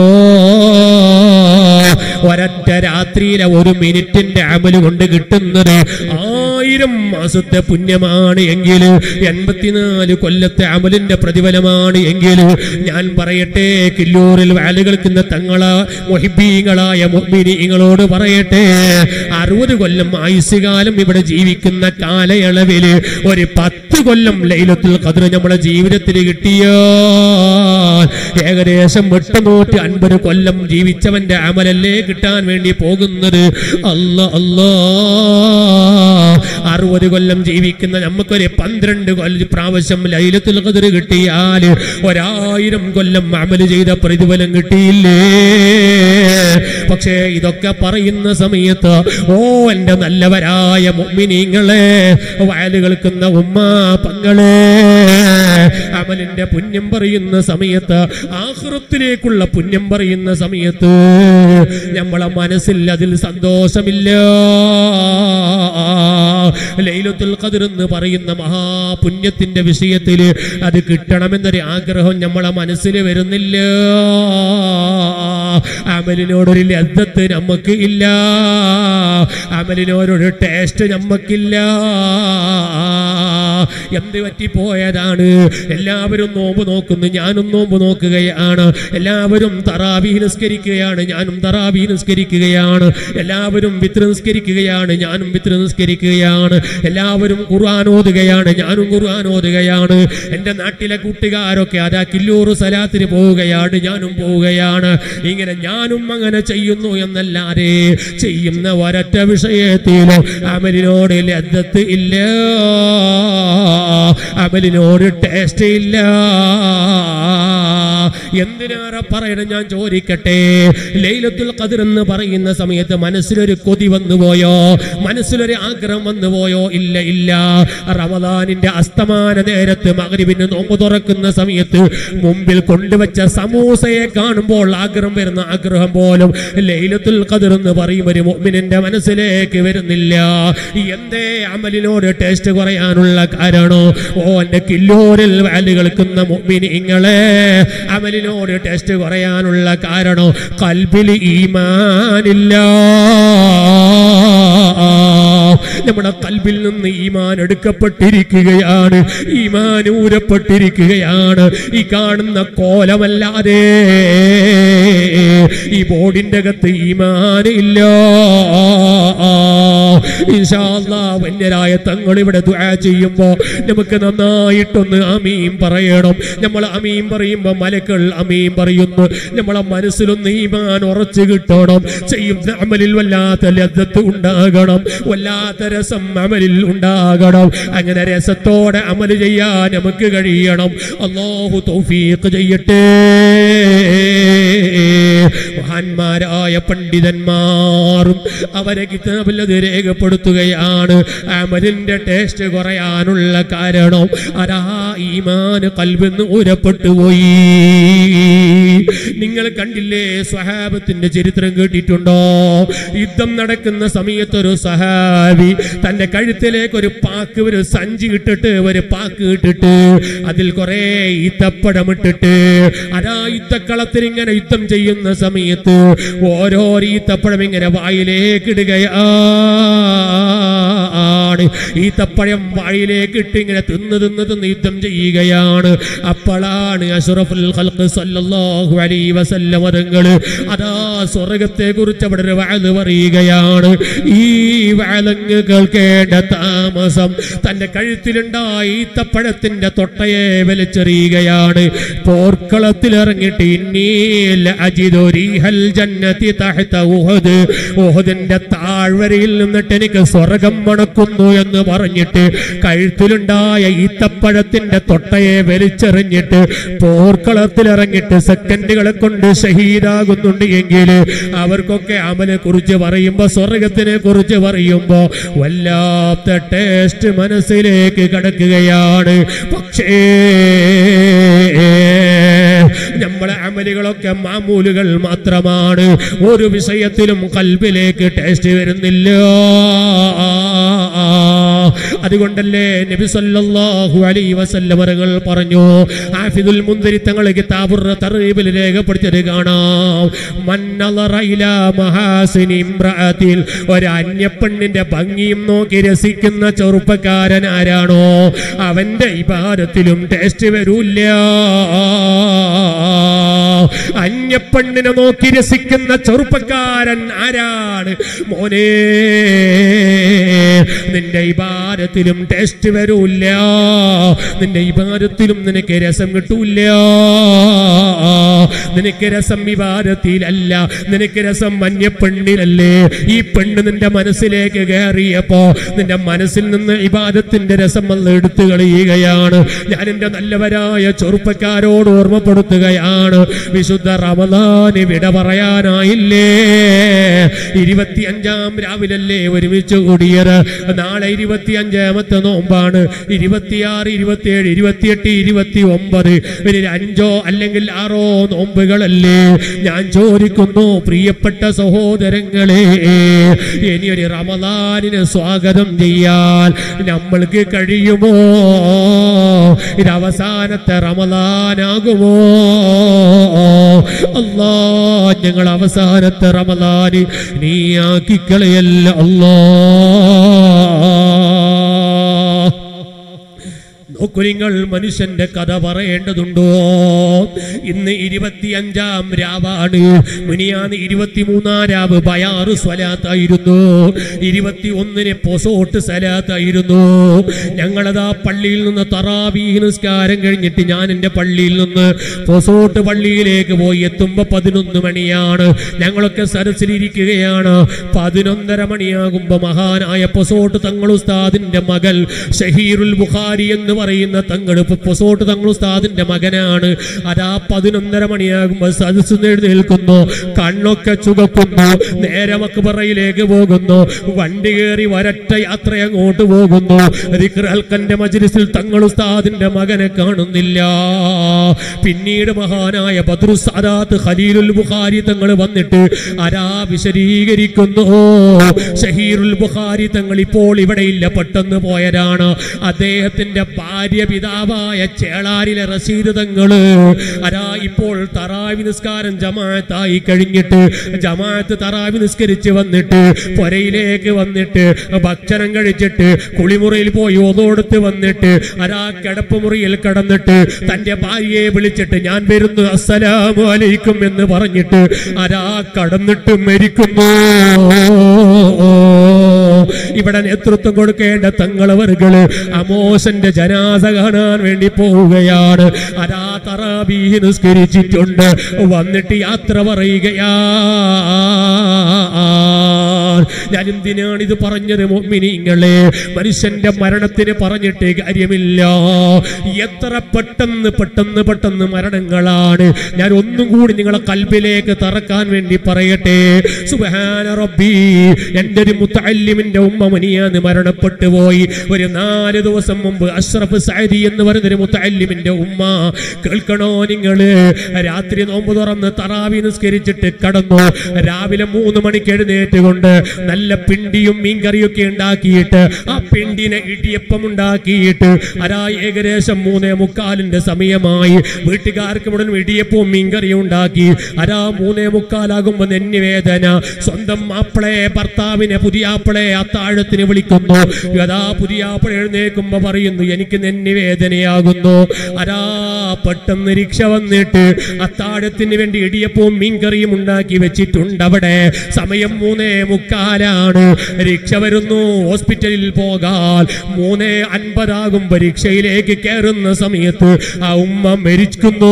ഒരൊറ്റ രാത്രിയിലെ ഒരു മിനിറ്റിന്റെ അമല് കൊണ്ട് കിട്ടുന്നത് ആയിരം മാസത്തെ പുണ്യമാണ് എങ്കിൽ എൺപത്തിനാല് കൊല്ലത്തെ അമലിന്റെ പ്രതിഫലമാണ് എങ്കിൽ ഞാൻ പറയട്ടെ കില്ലൂറിൽ വാല് കേൾക്കുന്ന തങ്ങള മൊഹിബീങ്ങളായ മൊഹിബീങ്ങളോട് പറയട്ടെ അറുപത് കൊല്ലം ആയുസ്സുകാലം ഇവിടെ ജീവിക്കുന്ന കാലയളവില് ഒരു പത്ത് കൊല്ലം ലൈലത്തുൽ ഖദർ നമ്മുടെ ജീവിതത്തിൽ കിട്ടിയോ ഏകദേശം എട്ടുനൂറ്റി അൻപത് കൊല്ലം ജീവിച്ചവന്റെ അമലല്ലേ കിട്ടാൻ വേണ്ടി പോകുന്നത് അല്ല അല്ലാ അറുപത് കൊല്ലം ജീവിക്കുന്ന നമുക്കൊരു പന്ത്രണ്ട് കൊല്ലം പ്രാവശ്യം ലൈലത്തുൽ ഖദർ കിട്ടിയാൽ ഒരായിരം കൊല്ലം അമല് ചെയ്ത പ്രതിഫലം കിട്ടിയില്ലേ പക്ഷേ ഇതൊക്കെ പറയുന്ന സമയത്ത് ഓ എന്റെ നല്ലവരായ മുമ്മിനീങ്ങളെ വയല് കേൾക്കുന്ന ഉമ്മ പങ്ങളെ അമലിന്റെ പുണ്യം പറയുന്ന സമയത്ത് ആഹൃത്തിലേക്കുള്ള പുണ്യം പറയുന്ന സമയത്ത് നമ്മളെ മനസ്സിൽ അതിൽ സന്തോഷമില്ല ലൈലത്തുൽ ഖദർ എന്ന് പറയുന്ന മഹാപുണ്യത്തിന്റെ വിഷയത്തിൽ അത് കിട്ടണമെന്നൊരു ആഗ്രഹം നമ്മളെ മനസ്സിൽ വരുന്നില്ല അമലിനോടൊരു ലദ്ദത്ത് നമുക്ക് ഇല്ല അമലിനോടൊരു ടേസ്റ്റ് നമുക്കില്ല എന്ത് പറ്റിപ്പോയതാണ് എല്ലാവരും നോമ്പ് നോക്കുന്നു ഞാനും നോമ്പ് നോക്കുകയാണ് എല്ലാവരും തറാവി നിസ്കരിക്കുകയാണ് ഞാനും തറാവി നിസ്കരിക്കുകയാണ് എല്ലാവരും വിത്ര നിസ്കരിക്കുകയാണ് ഞാനും വിത്ര നിസ്കരിക്കുകയാണ് എല്ലാവരും ഖുർആൻ ഓതുകയാണ് ഞാനും ഖുർആൻ ഓതുകയാണ് എൻ്റെ നാട്ടിലെ കൂട്ടുകാരൊക്കെ അതാ കില്ലൂർ സലാത്തിന് പോവുകയാണ് ഞാനും പോവുകയാണ് ഇങ്ങനെ ഞാനും അങ്ങനെ ചെയ്യുന്നു എന്നല്ലാതെ ചെയ്യുന്ന ഒരൊറ്റ വിഷയത്തിൽ അമലിനോട് ലദ്ദത്ത് ഇല്ല അമലിനോട് ടേസ്റ്റ് ഇല്ല എന്തിനേറെ പറയണം ഞാൻ ചോദിക്കട്ടെ ലൈലത്തുൽ ഖദർ എന്ന് പറയുന്ന സമയത്ത് മനസ്സിലൊരു കൊതി വന്നുപോയോ മനസ്സിലൊരു ആഗ്രഹം വന്നുപോയോ ഇല്ല ഇല്ല റമദാനിന്റെ അസ്തമാന നേരത്ത് മകരിവിന് നോമ്പ് തുറക്കുന്ന സമയത്ത് മുമ്പിൽ കൊണ്ടുവച്ച സമൂസയെ കാണുമ്പോൾ ആഗ്രഹം വരുന്ന ആഗ്രഹം പോലും ലൈലത്തുൽ ഖദർ എന്ന് പറയും ഒരു മുഅ്മിനിന്റെ മനസ്സിലേക്ക് വരുന്നില്ല എന്തേ അമലിനോട് ടേസ്റ്റ് കുറയാനുള്ള കാരണോ ഓ എന്റെ കില്ലോരിൽ വാല് കേൾക്കുന്ന മുഅ്മിനീങ്ങളെ അമലിനോട് ടേസ്റ്റ് കുറയാനുള്ള കാരണോ കൽബിൽ ഈമാനില്ല നമ്മുടെ കൽബിൽ നിന്ന് ഈമാൻ എടുക്കപ്പെട്ടിരിക്കുകയാണ് ഈമാൻ ഊരപ്പെട്ടിരിക്കുകയാണ് ഈ കാണുന്ന കോലമല്ലാതെ ഈ ബോർഡിന്റെ അകത്ത് ഈമാൻ ഇല്ല ഇൻഷാ അല്ലാ വന്യരായ തങ്ങൾ ഇവിടെ ദുആ ചെയ്യുമ്പോ നമുക്ക് നന്നായിട്ടൊന്ന് അമീൻ പറയണം നമ്മൾ അമീൻ പറയുമ്പോ മലക്കൾ അമീൻ പറയുന്നു നമ്മളെ മനസ്സിലൊന്ന് ഈമാൻ ഉറച്ചു കിട്ടണം ചെയ്യുന്ന അമലിൽ വല്ലാത്ത ലദ്ദത്ത് ഉണ്ടാകണം വല്ലാത്ത രസം അമലിൽ ഉണ്ടാകണം അങ്ങനെ രസത്തോടെ അമൽ ചെയ്യാൻ നമുക്ക് കഴിയണം അള്ളാഹു തൗഫീഖ് ചെയ്യട്ടെ മഹാന്മാരായ പണ്ഡിതന്മാരും അവരെ കിതാബിൽ അത് രേഖപ്പെടുത്തുകയാണ് അമലിന്റെ ടേസ്റ്റ് കുറയാനുള്ള കാരണം അതാ ഈമാന് കൽബെന്ന് ഊരപ്പെട്ടു പോയി നിങ്ങൾ കണ്ടില്ലേ സ്വഹാബത്തിന്റെ ചരിത്രം കേട്ടിട്ടുണ്ടോ യുദ്ധം നടക്കുന്ന സമയത്ത് ഒരു സഹാബി തന്റെ കഴുത്തിലേക്ക് ഒരു പാക്ക് ഒരു സഞ്ചി ഇട്ടിട്ട് ഒരു പാക്ക് ഇട്ടിട്ട് അതിൽ കുറെ ഈത്തപ്പഴം ഇട്ടിട്ട് അതാ യുദ്ധക്കളത്തിൽ ഇങ്ങനെ യുദ്ധം ചെയ്യുന്ന സമയത്ത് ഓരോ ഈത്തപ്പഴം ഇങ്ങനെ വായിലേക്ക് ഇടുകയാണ് ഈത്തപ്പഴം വായിലേക്ക് ഇട്ട് ഇങ്ങനെ തിന്ന് തിന്ന് തിന്ന് യുദ്ധം ചെയ്യുകയാണ് അപ്പോഴാണ് അഷറഫുൽ ഖൽഖ് സല്ലല്ലാഹു അലൈഹി വസല്ലം തങ്ങൾ അതാ സ്വർഗത്തെ കുറിച്ച് അവിടെ ഒരു വാഴ് പറയുകയാണ് ഈ വാഴങ്ങ് കേൾക്കേണ്ട താമസം തന്റെ കഴുത്തിലുണ്ടായ ഈത്തപ്പഴത്തിന്റെ തൊട്ടയെ വലിച്ചെറിയുകയാണ് പോർക്കളത്തിൽ ഇറങ്ങിയിട്ട് ഇന്നീൽ അജിദൊരീഹൽ ജന്നതി തഹ്ത ഉഹദ് ഉഹദിന്റെ താഴ്വരയിൽ നിന്നിട്ട് എനിക്ക് സ്വർഗം മണക്കുന്നു എന്ന് പറഞ്ഞിട്ട് കഴുത്തിലുണ്ടായ ഈത്തപ്പഴത്തിന്റെ തൊട്ടയെ വലിച്ചെറിഞ്ഞിട്ട് പോർക്കളത്തിൽ ഇറങ്ങിയിട്ട് സെക്കൻഡുകളെ കൊണ്ട് ഷഹീദാകുന്നുണ്ട് എങ്കിൽ അവർക്കൊക്കെ അമനെ കുറിച്ച് പറയുമ്പോ സ്വർഗത്തിനെ കുറിച്ച് പറയുമ്പോ വല്ലാത്ത ടേസ്റ്റ് മനസ്സിലേക്ക് കടക്കുകയാണ് പക്ഷേ നമ്മളെ അമലുകളൊക്കെ മാമൂലുകൾ മാത്രമാണ് ഒരു വിഷയത്തിലും കൽബിലേക്ക് ടേസ്റ്റ് വരുന്നില്ല അതുകൊണ്ടല്ലേ നബി സല്ലല്ലാഹു അലൈഹി വസല്ലം അവர்கள் പറഞ്ഞു ഹാഫിദുൽ മുന്തിരി തങ്ങൾ കിതാബുർ തർഹീബിൽ രേഖപ്പെടുത്തിയത് കാണാം മൻ നളറ ഇലാ മഹാസിനി ഇംറഅത്തിൽ ഒരു അന്യപ്പെണ്ണിന്റെ ഭംഗിയും നോക്കി രസിക്കുന്ന ചെറുപ്പക്കാരൻ ആരാണോ അവന്റെ ഇബാദത്തിലും ടേസ്റ്റ് വരൂല്ല അന്യപ്പെണ്ണിനെ നോക്കി രസിക്കുന്ന ചെറുപ്പക്കാരൻ ആരാണ് മോനെ നിന്റെ ഇബാരത്തിലും ടേസ്റ്റ് വരൂല്ല നിന്റെ ഇബാരത്തിലും നിനക്ക് രസം കിട്ടൂല നിനക്ക് രസം വിവാദത്തിലല്ല നിനക്ക് രസം മഞ്ഞപ്പെണ്ണിലല്ലേ ഈ പെണ്ണ് നിന്റെ മനസ്സിലേക്ക് കയറിയപ്പോ നിന്റെ മനസ്സിൽ നിന്ന് ഇബാദത്തിന്റെ രസം വന്ന് എടുത്തു കളയുകയാണ് ഞാൻ എന്റെ നല്ലവരായ ചെറുപ്പക്കാരോട് ഓർമ്മപ്പെടുത്തുകയാണ് വിശുദ്ധ റമദാന് വിട പറയാനായില്ലേ ഇരുപത്തിയഞ്ചാം രാവിലല്ലേ ഒരുമിച്ച് കൂടിയത് നാളെ ഇരുപത്തി അഞ്ചാമത്തെ നോമ്പാണ് ഇരുപത്തിയാറ് ഇരുപത്തിയേഴ് ഇരുപത്തിയെട്ട് ഇരുപത്തി ഒമ്പത് ഒരു അഞ്ചോ അല്ലെങ്കിൽ ആറോ നോമ്പുകളല്ലേ ഞാൻ ചോദിക്കുന്നു പ്രിയപ്പെട്ട സഹോദരങ്ങളെ ഇനിയൊരു റമദാനിന് സ്വാഗതം ചെയ്യാൻ നമ്മൾക്ക് കഴിയുമോ ഇത് അവസാനത്തെ റമദാനാകുമോ അല്ലാ ഞങ്ങൾ അവസാനത്തെ റമദാന് നീ ആക്കിക്കളയല്ല അല്ലാ നോക്കൂ നിങ്ങൾ മനുഷ്യന്റെ കഥ പറയേണ്ടതുണ്ടോ ഇന്ന് ഇരുപത്തിയഞ്ചാം രാവാണ് മിനിയാന്ന് ഇരുപത്തിമൂന്നാം രാവ് ബയാറ് സ്വലാത്തായിരുന്നു ഇരുപത്തി ഒന്നിന് പൊസോട്ട് സ്വലാത്തായിരുന്നു ഞങ്ങളതാ പള്ളിയിൽ നിന്ന് തറാവീഹ് നിസ്കാരം കഴിഞ്ഞിട്ട് ഞാൻ എൻ്റെ പള്ളിയിൽ നിന്ന് പൊസോട്ട് പള്ളിയിലേക്ക് പോയി എത്തുമ്പോ പതിനൊന്ന് മണിയാണ് ഞങ്ങളൊക്കെ സരസിലിരിക്കുകയാണ് പതിനൊന്നര മണിയാകുമ്പോ മഹാനായ പൊസോട്ട് തങ്ങൾ ഉസ്താദിന്റെ മകൾ ഷഹീറുൽ ബുഖാരി എന്ന് പറയുന്ന തങ്ങൾ ഇപ്പൊ പൊസോട്ട് തങ്ങൾ ഉസ്താദിന്റെ മകനാണ് അതാ പതിനൊന്നര മണിയാകുമ്പോ സദസ് എഴുന്നേൽക്കുന്നു കണ്ണൊക്കെ ചുകക്കുന്നു നേരെ മക്ബറയിലേക്ക് പോകുന്നു വണ്ടി കയറി വരറ്റ യാത്ര അങ്ങോട്ട് പോകുന്നു ദിക്ർ ഹൽക്കന്റെ മജ്ലിസിൽ തങ്ങൾ ഉസ്താദിന്റെ മകനെ കാണുന്നില്ല പിന്നീട് മഹാനായ ബദ്രു സാദാത്ത് ഖലീലുൽ ബുഖാരി തങ്ങൾ വന്നിട്ട് അരാ വിശദീകരിക്കുന്നു ഷഹീറുൽ ബുഖാരി തങ്ങൾ ഇപ്പോൾ ഇവിടെ ഇല്ല പെട്ടെന്ന് പോയതാണ് അദ്ദേഹത്തിന്റെ ഭാര്യ പിതാവായ ചേളാരിലെ റഷീദ് തങ്ങള് അരാ ഇപ്പോൾ തറാവി നിസ്കാരം ജമാഅത്തായി കഴിഞ്ഞിട്ട് ജമാഅത്ത് തറാവി നിസ്കരിച്ച് വന്നിട്ട് പുരയിലേക്ക് വന്നിട്ട് ഭക്ഷണം കഴിച്ചിട്ട് കുളിമുറിയിൽ പോയി ഒതോടുത്ത് വന്നിട്ട് അരാ കിടപ്പുമുറിയിൽ കടന്നിട്ട് തന്റെ ഭാര്യയെ വിളിച്ചിട്ട് ഞാൻ വരുന്നു അസ്സലാമു അലൈക്കും എന്ന് പറഞ്ഞിട്ട് അരാ കടന്നിട്ട് മരിക്കുന്നു ഇവിടെ നേതൃത്വം കൊടുക്കേണ്ട തങ്ങളവറുകള് അമോശന്റെ ജനാസ കാണാൻ വേണ്ടി പോവുകയാണ് അതാ തറാബീ നിസ്കരിച്ചിട്ടുണ്ട് വന്നിട്ട് യാത്ര പറയുകയാ ഞാൻ എന്തിനാണ് ഇത് പറഞ്ഞത് മോമിനിങ്ങളെ മനുഷ്യന്റെ മരണത്തിന് പറഞ്ഞിട്ട് കാര്യമില്ല എത്ര പെട്ടെന്ന് പെട്ടെന്ന് പെട്ടെന്ന് മരണങ്ങളാണ് ഞാൻ ഒന്നും കൂടി നിങ്ങളെ കൽബിലേക്ക് തറക്കാൻ വേണ്ടി പറയട്ടെ സുബഹാന റബ്ബി എന്റെ ഒരു മുത്തല്ലിമിന്റെ ഉമ്മ മനിയാന്ന് മരണപ്പെട്ടു പോയി ഒരു നാല് ദിവസം മുമ്പ് അഷ്റഫ് സൈദി എന്ന് പറയുന്നൊരു മുത്തല്ലിമിന്റെ ഉമ്മ കേൾക്കണോ നിങ്ങള് രാത്രി നോമ്പ് തുറന്ന് തറാവി നിസ്കരിച്ചിട്ട് കടന്നു രാവിലെ മൂന്ന് മണിക്ക് എഴുന്നേറ്റ് കൊണ്ട് നല്ല പിണ്ടിയും മീൻകറിയൊക്കെ ഉണ്ടാക്കിയിട്ട് ആ പിണ്ടിനെ ഇടിയപ്പം ഉണ്ടാക്കിയിട്ട് അരാ ഏകദേശം മൂന്നേ മുക്കാലിന്റെ സമയമായി വീട്ടുകാർക്ക് മുഴുവൻ ഇടിയപ്പവും മീൻകറിയും ഉണ്ടാക്കി അരാ മൂന്നേ മുക്കാലാകുമ്പോ നെന്നിവേദന സ്വന്തം മാപ്പിളെ ഭർത്താവിനെ പുതിയാപ്പിളെ അത്താഴത്തിന് വിളിക്കുന്നു അതാ പുതിയാപ്പിള എഴുന്നേക്കുമ്പോ പറയുന്നു എനിക്ക് നെന്നിവേദനയാകുന്നു അരാ പെട്ടെന്ന് രക്ഷ വന്നിട്ട് അത്താഴത്തിന് വേണ്ടി ഇടിയപ്പവും മീൻകറിയും ഉണ്ടാക്കി വെച്ചിട്ടുണ്ട് അവിടെ സമയം മൂന്നേ മുക്കാലാണ് രക്ഷ വരുന്നു ഹോസ്പിറ്റലിൽ പോകാൻ മൂന്നേ അൻപതാകുമ്പോ രക്ഷയിലേക്ക് കയറുന്ന സമയത്ത് ആ ഉമ്മ മരിക്കുന്നു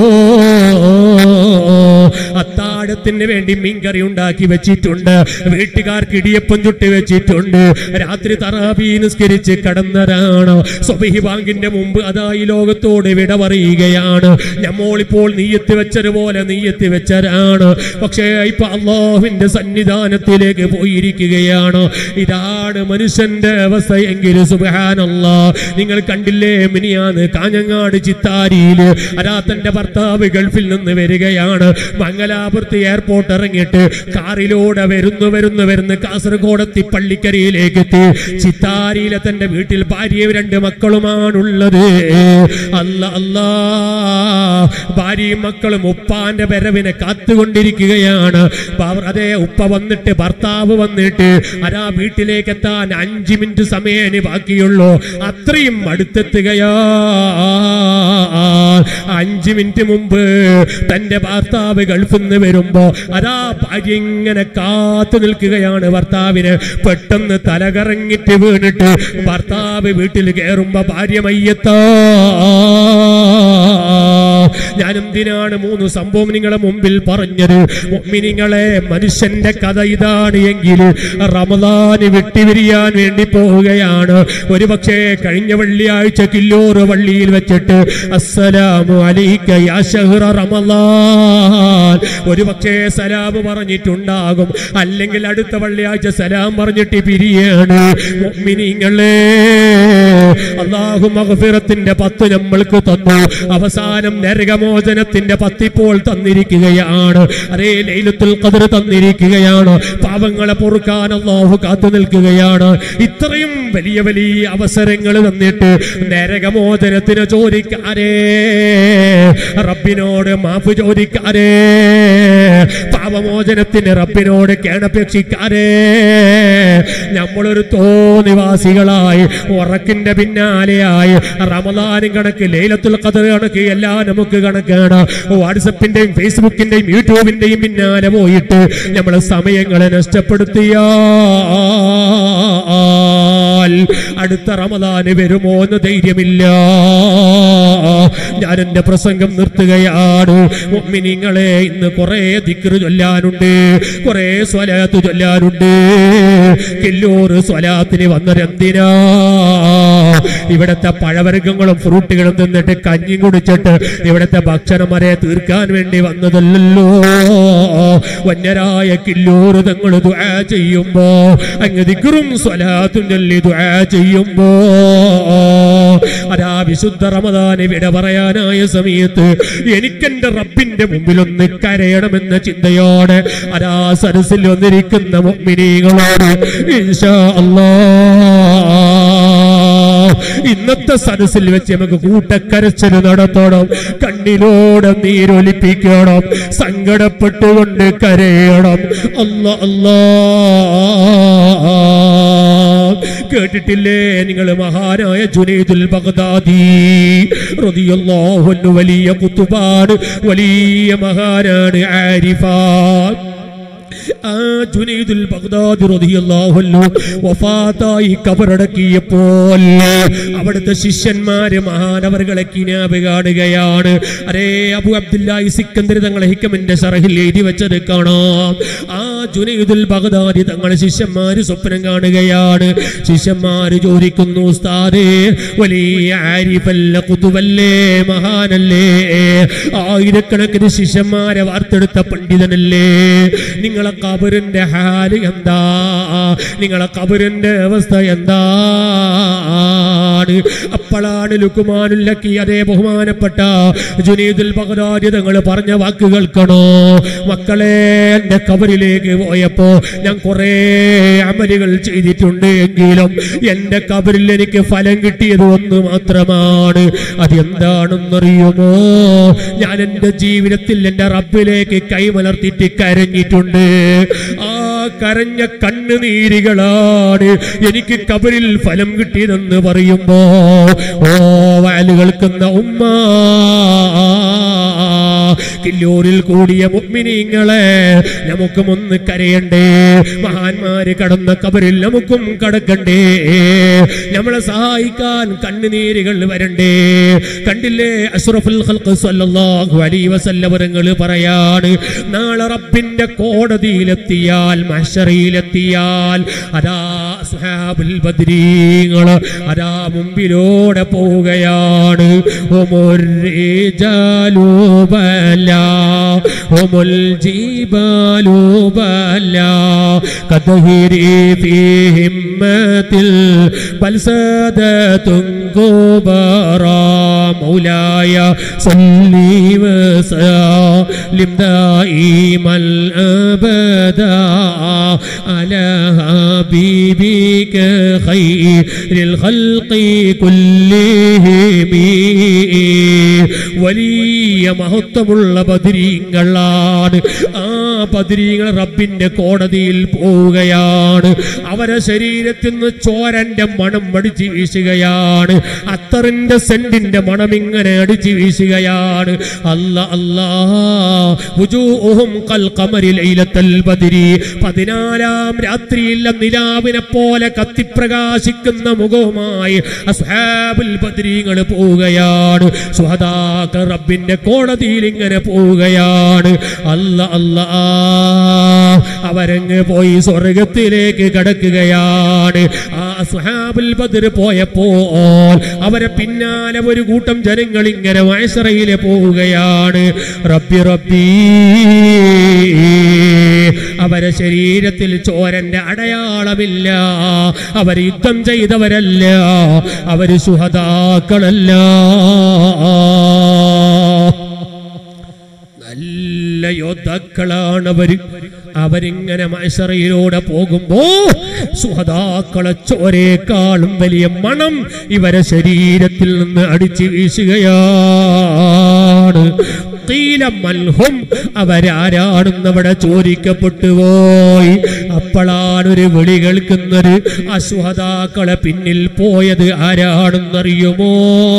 അത്താഴത്തിന് വേണ്ടി മീൻകറി ഉണ്ടാക്കി വെച്ചിട്ടുണ്ട് വീട്ടുകാർക്ക് ഇടിയപ്പം ചുട്ടി വെച്ചിട്ടുണ്ട് രാത്രി തറാബി നിസ്കരിച്ച് കടന്നതാണ് സ്വബഹി ബാങ്കിന്റെ മുമ്പ് അതാ ഈ ലോകത്തോട് വിട പറയുകയാണ് നമ്മോളിപ്പോൾ നീയത്ത് വെച്ചതുപോലെ നീയത്ത് വെച്ചതാണ് പക്ഷേ ഇപ്പൊ അള്ളാഹുവിന്റെ സന്നിധാനത്തിലേക്ക് പോയിരിക്കുകയാണ് ഇതാണ് മനുഷ്യന്റെ അവസ്ഥ എങ്കിൽ സുബാനല്ല നിങ്ങൾ കണ്ടില്ലേ മിനിയാന്ന് കാഞ്ഞങ്ങാട് ചിത്താരിയില് അതാ തന്റെ ഭർത്താവ് ഗൾഫിൽ നിന്ന് വരികയാണ് മംഗലാപുരത്ത് എയർപോർട്ട് ഇറങ്ങിയിട്ട് കാറിലൂടെ വരുന്നു വരുന്നു വരുന്നു കാസർഗോഡെത്തി പള്ളിക്കരയിലേക്ക് എത്തി ചിത്താരിയിലെ തന്റെ വീട്ടിൽ ഭാര്യയും രണ്ട് മക്കളുമാണുള്ളത് അല്ല അല്ലാ ഭാര്യയും മക്കളും ഉപ്പാന്റെ വരവിനെ കാത്തുകൊണ്ടിരിക്കുകയാണ് അവർ അതേ ഉപ്പ വന്നിട്ട് ഭർത്താവ് വന്നിട്ട് അതാ വീട്ടിലേക്ക് എത്താൻ അഞ്ചു മിനിറ്റ് സമയമേ ബാക്കിയുള്ളൂ അത്രയും അടുത്തെത്തുകയാ അഞ്ചു മിനിറ്റ് മുമ്പ് തന്റെ ഭർത്താവ് ഗൾഫിൽ നിന്ന് വരുമ്പോ അതാ ഭാര്യ ഇങ്ങനെ കാത്തു നിൽക്കുകയാണ് ഭർത്താവിന് പെട്ടെന്ന് തലകറങ്ങിട്ട് വീണിട്ട് ഭർത്താവ് വീട്ടിൽ കയറുമ്പോ ഭാര്യ മയ്യത്താ ഞാൻ എന്തിനാണ് മൂന്ന് സംഭവം നിങ്ങളെ മുമ്പിൽ പറഞ്ഞത് നിങ്ങളെ മനുഷ്യന്റെ കഥ ഇതാണ് എങ്കിൽ റമദാന് വിട്ടുപിരിയാൻ വേണ്ടി പോവുകയാണ് ഒരു പക്ഷേ കഴിഞ്ഞ വെള്ളിയാഴ്ച കില്ലൂർ വള്ളിയിൽ വെച്ചിട്ട് അസ്സലാമു അലൈക യാ ശഹ്റ റമദാൻ ഒരു പക്ഷേ സലാം പറഞ്ഞിട്ടുണ്ടാകും അല്ലെങ്കിൽ അടുത്ത വെള്ളിയാഴ്ച സലാം പറഞ്ഞിട്ട് പിരിയാണ് മുഅ്മിനീങ്ങളെ അള്ളാഹു മഗ്ഫിറത്തിന്റെ പത്ത് നമ്മൾക്ക് തന്നു അവസാനം നരകമോചനത്തിന്റെ പത്തിപ്പോൾ തന്നിരിക്കുകയാണ് അതേ ലൈലത്തുൽ ഖദർ തന്നിരിക്കുകയാണ് പാവങ്ങളെ പൊറുക്കാൻ അള്ളാഹു കാത്തു നിൽക്കുകയാണ് ഇത്രയും വലിയ വലിയ അവസരങ്ങൾ തന്നിട്ട് നരകമോചനത്തിന് ചോദിക്കാരേ റബ്ബിനോട് മാഫ് ചോദിക്കാരേ പാപമോചനത്തിന് റബ്ബിനോട് കേണപേക്ഷിക്കാരേ നമ്മളൊരു തോന്നിവാസികളായി ഉറക്കിന്റെ പിന്നാലെയായി റമദാനും കണക്ക് ലൈലത്തുൽ ഖദർ കണക്ക് എല്ലാം നമുക്ക് കണക്കാണ് വാട്സപ്പിന്റെയും ഫേസ്ബുക്കിന്റെയും യൂട്യൂബിന്റെയും പിന്നാലെ പോയിട്ട് നമ്മൾ സമയങ്ങളെ നഷ്ടപ്പെടുത്തിയാൽ അടുത്ത റമദാന് വരുമോ എന്ന് ധൈര്യമില്ല ഞാൻ എന്റെ പ്രസംഗം നിർത്തുകയാണ് മുഅ്മിനീങ്ങളെ ഇന്ന് കുറെ ദിക്റ് ചൊല്ലാനുണ്ട് കുറെ സ്വലാത്ത് ചൊല്ലാനുണ്ട് കില്ലൂർ സ്വലാത്തിന് വന്നരെന്തിനാ ഇവിടത്തെ പഴവർഗ്ഗങ്ങളും ഫ്രൂട്ടുകളും തിന്നിട്ട് കഞ്ഞി കുടിച്ചിട്ട് ഇവിടത്തെ ഭക്ഷണം വരെ തീർക്കാൻ വേണ്ടി വന്നതല്ലല്ലോ വന്യരായ കില്ലൂർ തങ്ങൾ ദുആ ചെയ്യുമ്പോ അങ്ങ് ദിക്റും സ്വലാത്തും ചൊല്ലി ദുആ ചെയ്യുമ്പോ അതാ വിശുദ്ധ റമദാന് വിട പറയാനായ സമയത്ത് എനിക്കെന്റെ റബ്ബിന്റെ മുമ്പിൽ ഒന്ന് കരയണമെന്ന ചിന്തയോടെ അതാ സരസിൽ വന്നിരിക്കുന്ന മുഅ്മിനീകളോട് ഇൻഷാ അല്ലാഹ് ഇന്നത്തെ സദസ്സിൽ വെച്ച് നമുക്ക് കൂട്ടക്കരച്ചിൽ നടത്തണം കണ്ണിലൂടെ നീരൊലിപ്പിക്കണം സങ്കടപ്പെട്ടുകൊണ്ട് കരയണം അല്ല അല്ലാ കേട്ടിട്ടില്ലേ നിങ്ങൾ മഹാനായ ജുനൈദുൽ ബഗ്ദാദി റളിയല്ലാഹു അൻഹു വലിയ കുത്തുബാണ് വലിയ മഹാനാണ് ആരിഫാൻ ആ ജുനൈദുൽ ബഗ്ദാദി റളിയല്ലാഹു അൻഹു വഫാത്തായി കബറടക്കിയപ്പോൾ അവിടുത്തെ ശിഷ്യന്മാര് മഹാനവറുകളെ കിനാബ് കാണുകയാണ് അരേ അബു അബ്ദുല്ലാഹി സിക്കന്ദർ തങ്ങളെ ഹിക്കമിന്റെ ഷറഹിൽ എഴുതി വെച്ചത് കാണാം ആ ജുനൈദുൽ ബഗ്ദാദി തങ്ങളെ ശിഷ്യന്മാര് സ്വപ്നം കാണുകയാണ് ശിഷ്യന്മാര് ചോദിക്കുന്നു ഉസ്താദേ വലിയ ആരിഫല്ല കുതുവല്ലേ മഹാനല്ലേ ആയിരക്കണക്കിന് ശിഷ്യന്മാരെ വാർത്തെടുത്ത പണ്ഡിതനല്ലേ നിങ്ങളെ കബറിന്റെ ഹാല് എന്താ നിങ്ങളെ കബറിന്റെ അവസ്ഥ എന്താണ് അപ്പോഴാണ് ലുക്കുമാനുല്ലക്കി അതേ ബഹുമാനപ്പെട്ട ജുനീദുൽ ബഗ്ദാദി തങ്ങൾ പറഞ്ഞ വാക്ക് കേൾക്കണോ മക്കളെ എന്റെ കബറിലേക്ക് പോയപ്പോ ഞാൻ കുറേ അമലുകൾ ചെയ്തിട്ടുണ്ട് എങ്കിലും എന്റെ കബറിൽ എനിക്ക് ഫലം കിട്ടിയത് ഒന്ന് മാത്രമാണ് അതെന്താണെന്നറിയുമോ ഞാൻ എന്റെ ജീവിതത്തിൽ എന്റെ റബ്ബിലേക്ക് കൈമലർത്തിയിട്ട് കരഞ്ഞിട്ടുണ്ട് ആ കരഞ്ഞ കണ്ണുനീരുകളാണ് എനിക്ക് കബറിൽ ഫലം കിട്ടിയതെന്ന് പറയുമ്പോ ഓ വയല് കേൾക്കുന്ന ഉമ്മ കില്ലൂരിൽ കൂടിയ മുഗ്മിനീങ്ങളെ നമുക്കും ഒന്ന് കരയണ്ടേ മഹാന്മാര് കടന്ന കബറിൽ നമുക്കും കടക്കണ്ടേ നമ്മളെ സഹായിക്കാൻ കണ്ണുനീരുകൾ വരണ്ടേ കണ്ടില്ലേ അഷ്റഫുൽ ഖൽഖ് സ്വല്ലല്ലാഹു അലൈഹി വസല്ലമരങ്ങൾ പറയാണ് നാളെ റബ്ബിന്റെ കോടതിയിലെത്തിയാൽ മഹ്ശറിയിലെത്തിയാൽ അതാ അസ്ഹാബുൽ ബദ്രീങ്ങൾ അതാ മുമ്പിലൂടെ പോവുകയാണ് ഒമൊരിജാലു ബല ഒമുൽ ജീബാലു ബല കദഹിരി ഫീ ഹിമ്മത്തിൽ ബൽസദതുൻ കുബറാ മൗലായ صلي وسلم دائما ابدا على حبيبك خير الخلق كلهم വലിയ മഹത്വമുള്ള ബദരീങ്ങളാണ് ആ ബദരീങ്ങൾ റബ്ബിന്റെ കോടതിയിൽ പോവുകയാണ് അവരെ ശരീരത്തിൽ നിന്ന് ചോരന്റെ മണം അടിച്ചു വീശുകയാണ് അത്തറിന്റെ സെന്റിന്റെ മണം ഇങ്ങനെ അടിച്ചു വീശുകയാണ് അല്ല അല്ലാ വുജൂഹും കൽ ഖമരി ലൈലത്തൽ ബദരി പതിനാലാം രാത്രിയിൽ നിലാവിനെ പോലെ കത്തിപ്രകാശിക്കുന്ന മുഖവുമായി അസ്ഹാബുൽ ബദരീങ്ങൾ പോവുകയാണ് സുഹദാക്കൾ റബ്ബിന്റെ കോടതിയിൽ ഇങ്ങനെ പോവുകയാണ് അല്ല അല്ല അവരങ്ങ് പോയി സ്വർഗത്തിലേക്ക് കടക്കുകയാണ് ആ സുഹാബുൽ ബദർ പോയപ്പോൾ അവരെ പിന്നാലെ ഒരു കൂട്ടം ജനങ്ങൾ ഇങ്ങനെ വയസ്സറയിലെ പോവുകയാണ് റബ്ബി റബ്ബി അവരെ ശരീരത്തിൽ ചോരന്റെ അടയാളമില്ല അവർ യുദ്ധം ചെയ്തവരല്ല അവര് സുഹതാക്കളല്ല യോദ്ധാക്കളാണവര് അവരിങ്ങനെ മൈസറയിലൂടെ പോകുമ്പോ സുഹതാക്കളെ ചോരേക്കാളും വലിയ മണം ഇവരെ ശരീരത്തിൽ നിന്ന് അടിച്ചു വീശുകയാണ് ഖീല മൽഹും അവരാരാണെന്ന് അവിടെ ചോദിക്കപ്പെട്ടു പോയി അപ്പോഴാണ് ഒരു വിളി കേൾക്കുന്നത് അസുഹതാക്കളെ പിന്നിൽ പോയത് ആരാണെന്നറിയുമോ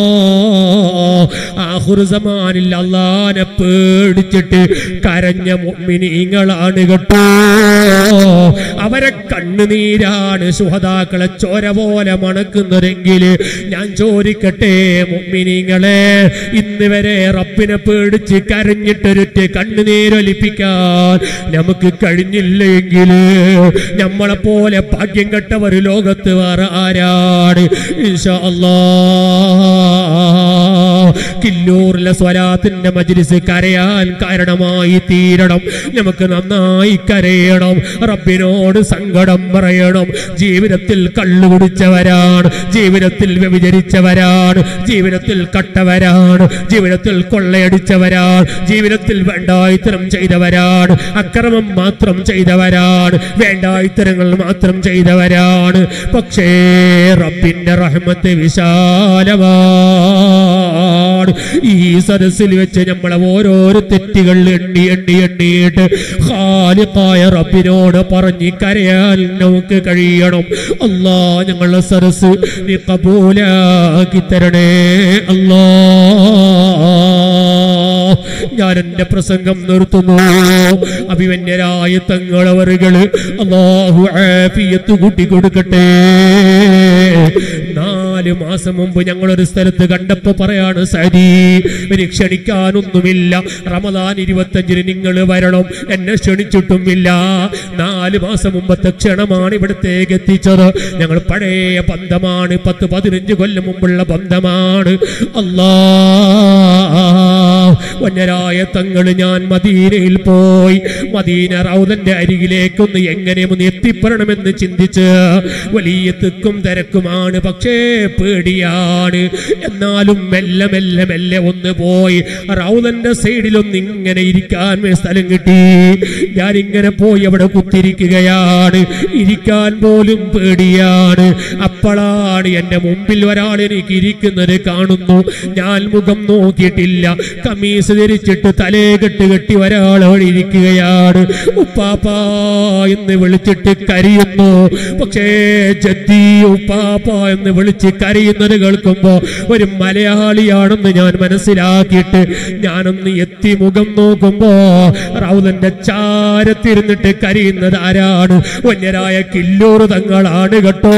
ആഹുർസമാനിൽ അള്ളാനെ പേടിച്ചിട്ട് കരഞ്ഞ മുഅ്മിനീങ്ങളാണ് കേട്ടോ അവരെ കണ്ണുനീരാണ് സുഹതാക്കളെ ചോര പോലെ മണക്കുന്നതെങ്കിൽ ഞാൻ ചോദിക്കട്ടെ മുഅ്മിനീങ്ങളെ ഇന്ന് വരെ റബ്ബിനെ പേടിച്ച് കരഞ്ഞിട്ടൊരുറ്റ കണ്ണുനീരൊലിപ്പിക്കാൻ നമുക്ക് കഴിഞ്ഞില്ലെങ്കിൽ നമ്മളെ പോലെ ഭാഗ്യം കെട്ടവർ ലോകത്ത് വേറെ ആരാണ് ഇൻഷാ അല്ലാ കില്ലൂറിലെ സ്വലാത്തിന്റെ മജ്ലിസ് കരയാൻ കാരണമായി തീരണം നമുക്ക് നന്നായി കരയണം റബ്ബിനോട് സങ്കടം പറയണം ജീവിതത്തിൽ കള്ളു കുടിച്ചവരാണ് ജീവിതത്തിൽ വ്യഭിചരിച്ചവരാണ് ജീവിതത്തിൽ കട്ടവരാണ് ജീവിതത്തിൽ കൊള്ളയടിച്ചവരാണ് ജീവിതത്തിൽ വേണ്ടായിത്തരം ചെയ്തവരാണ് അക്രമം മാത്രം ചെയ്തവരാണ് വേണ്ടായിത്തരങ്ങൾ മാത്രം ചെയ്തവരാണ് പക്ഷേ റബ്ബിന്റെ റഹ്മത്ത് വിശാലമാണ് ഈ സദസ്സിൽ വെച്ച് നമ്മളെ ഓരോരോ തെറ്റുകൾ എണ്ണി എണ്ണി എണ്ണിയിട്ട് ഖാലിഖായ റബ്ബിനോട് പറഞ്ഞ് കരയാൻ നമുക്ക് കഴിയണം അല്ലാ ഞങ്ങളുടെ സദസ്സ് നീ കബൂലാക്കി തരണേ അല്ലാ ഞാൻ എന്റെ പ്രസംഗം നിർത്തുന്നു അഭിമന്യരായ തങ്ങളവറുകള് അള്ളാഹു ആഫിയത്ത് കൂട്ടി കൊടുക്കട്ടെ നാല് മാസം മുമ്പ് ഞങ്ങളൊരു സ്ഥലത്ത് കണ്ടപ്പോ പറയാണ് സരി ഇനി ക്ഷണിക്കാനൊന്നുമില്ല റമദാൻ ഇരുപത്തഞ്ചിന് നിങ്ങൾ വരണം എന്നെ ക്ഷണിച്ചിട്ടുമില്ല നാല് മാസം മുമ്പത്തെ ക്ഷണമാണ് ഇവിടത്തേക്ക് എത്തിച്ചത് ഞങ്ങൾ പഴയ ബന്ധമാണ് പത്ത് പതിനഞ്ച് കൊല്ലം മുമ്പുള്ള ബന്ധമാണ് അല്ലാ വന്യരായ തങ്ങൾ ഞാൻ മദീനയിൽ പോയി മദീന റൗദന്റെ അരികിലേക്കൊന്ന് എങ്ങനെ ഒന്ന് എത്തിപ്പെടണമെന്ന് ചിന്തിച്ച് വലിയ തിക്കും തിരക്കുമാണ് പക്ഷേ പേടിയാണ് എന്നാലും മെല്ലെ മെല്ലെ മെല്ലെ ഒന്ന് പോയി റൗദന്റെ സൈഡിലൊന്ന് ഇങ്ങനെ ഇരിക്കാൻ വേ സ്ഥലം കിട്ടി ഞാൻ ഇങ്ങനെ പോയി അവിടെ കുത്തിരിക്കുകയാണ് ഇരിക്കാൻ പോലും പേടിയാണ് അപ്പോഴാണ് എന്റെ മുമ്പിൽ ഒരാൾ എനിക്ക് ഇരിക്കുന്നത് കാണുന്നു ഞാൻ മുഖം നോക്കിയിട്ടില്ല കമീസ് ധരിച്ചിട്ട് തലേ കെട്ട് കെട്ടി ഒരാൾ അവിടെ ഇരിക്കുകയാണ് ഉപ്പാപ്പാ എന്ന് വിളിച്ചിട്ട് കരയുന്നു പക്ഷേ ജദ്ദി ഉപ്പാപ്പ എന്ന് വിളിച്ച് കരയുന്നത് കേൾക്കുമ്പോ ഒരു മലയാളിയാണെന്ന് ഞാൻ മനസ്സിലാക്കിയിട്ട് ഞാനൊന്ന് എത്തി മുഖം നോക്കുമ്പോ റൗദന്റെ ചാരത്തിരുന്നിട്ട് കരയുന്നത് ആരാണ് വന്യരായ കില്ലൂർ തങ്ങളാണ് കേട്ടോ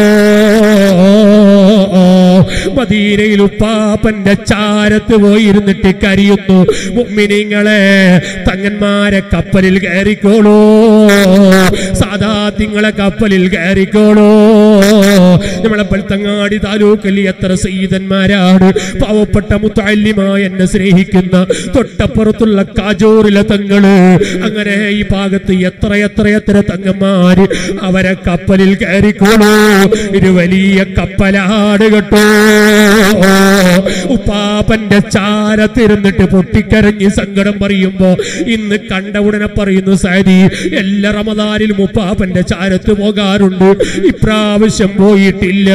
മദീനയിൽ ഉപ്പാപ്പന്റെ ചാരത്ത് പോയി ഇരുന്നിട്ട് കരയുന്നു മുഅ്മിനീങ്ങളെ തങ്ങന്മാരെ കപ്പലിൽ കയറിക്കോളൂ സാധാ തിങ്ങളെ കപ്പലിൽ കയറിക്കോളൂ നമ്മളെ പൽത്തങ്ങാടി താലൂക്കിൽ എത്ര സയ്യിദന്മാരാണ് പാവപ്പെട്ട മുത്തല്യമായ എന്നെ സ്നേഹിക്കുന്ന തൊട്ടപ്പുറത്തുള്ള കാജോറിലെ തങ്ങള് അങ്ങനെ ഈ ഭാഗത്ത് എത്ര എത്ര എത്ര തങ്ങന്മാര് അവരെ കപ്പലിൽ കയറിക്കോളൂ ഇത് വലിയ കപ്പലാണ് കേട്ടോ ഉപ്പാപ്പന്റെ ചാരത്തിരുന്നിട്ട് പൊട്ടിക്കരഞ്ഞ് സങ്കടം പറയുമ്പോ ഇന്ന് കണ്ട ഉടനെ പറയുന്നു സാരി എല്ലാ റമദാനിലും ഉപ്പാപ്പന്റെ ചാരത്ത് പോകാറുണ്ട് ഇപ്രാവശ്യം പോയിട്ടില്ല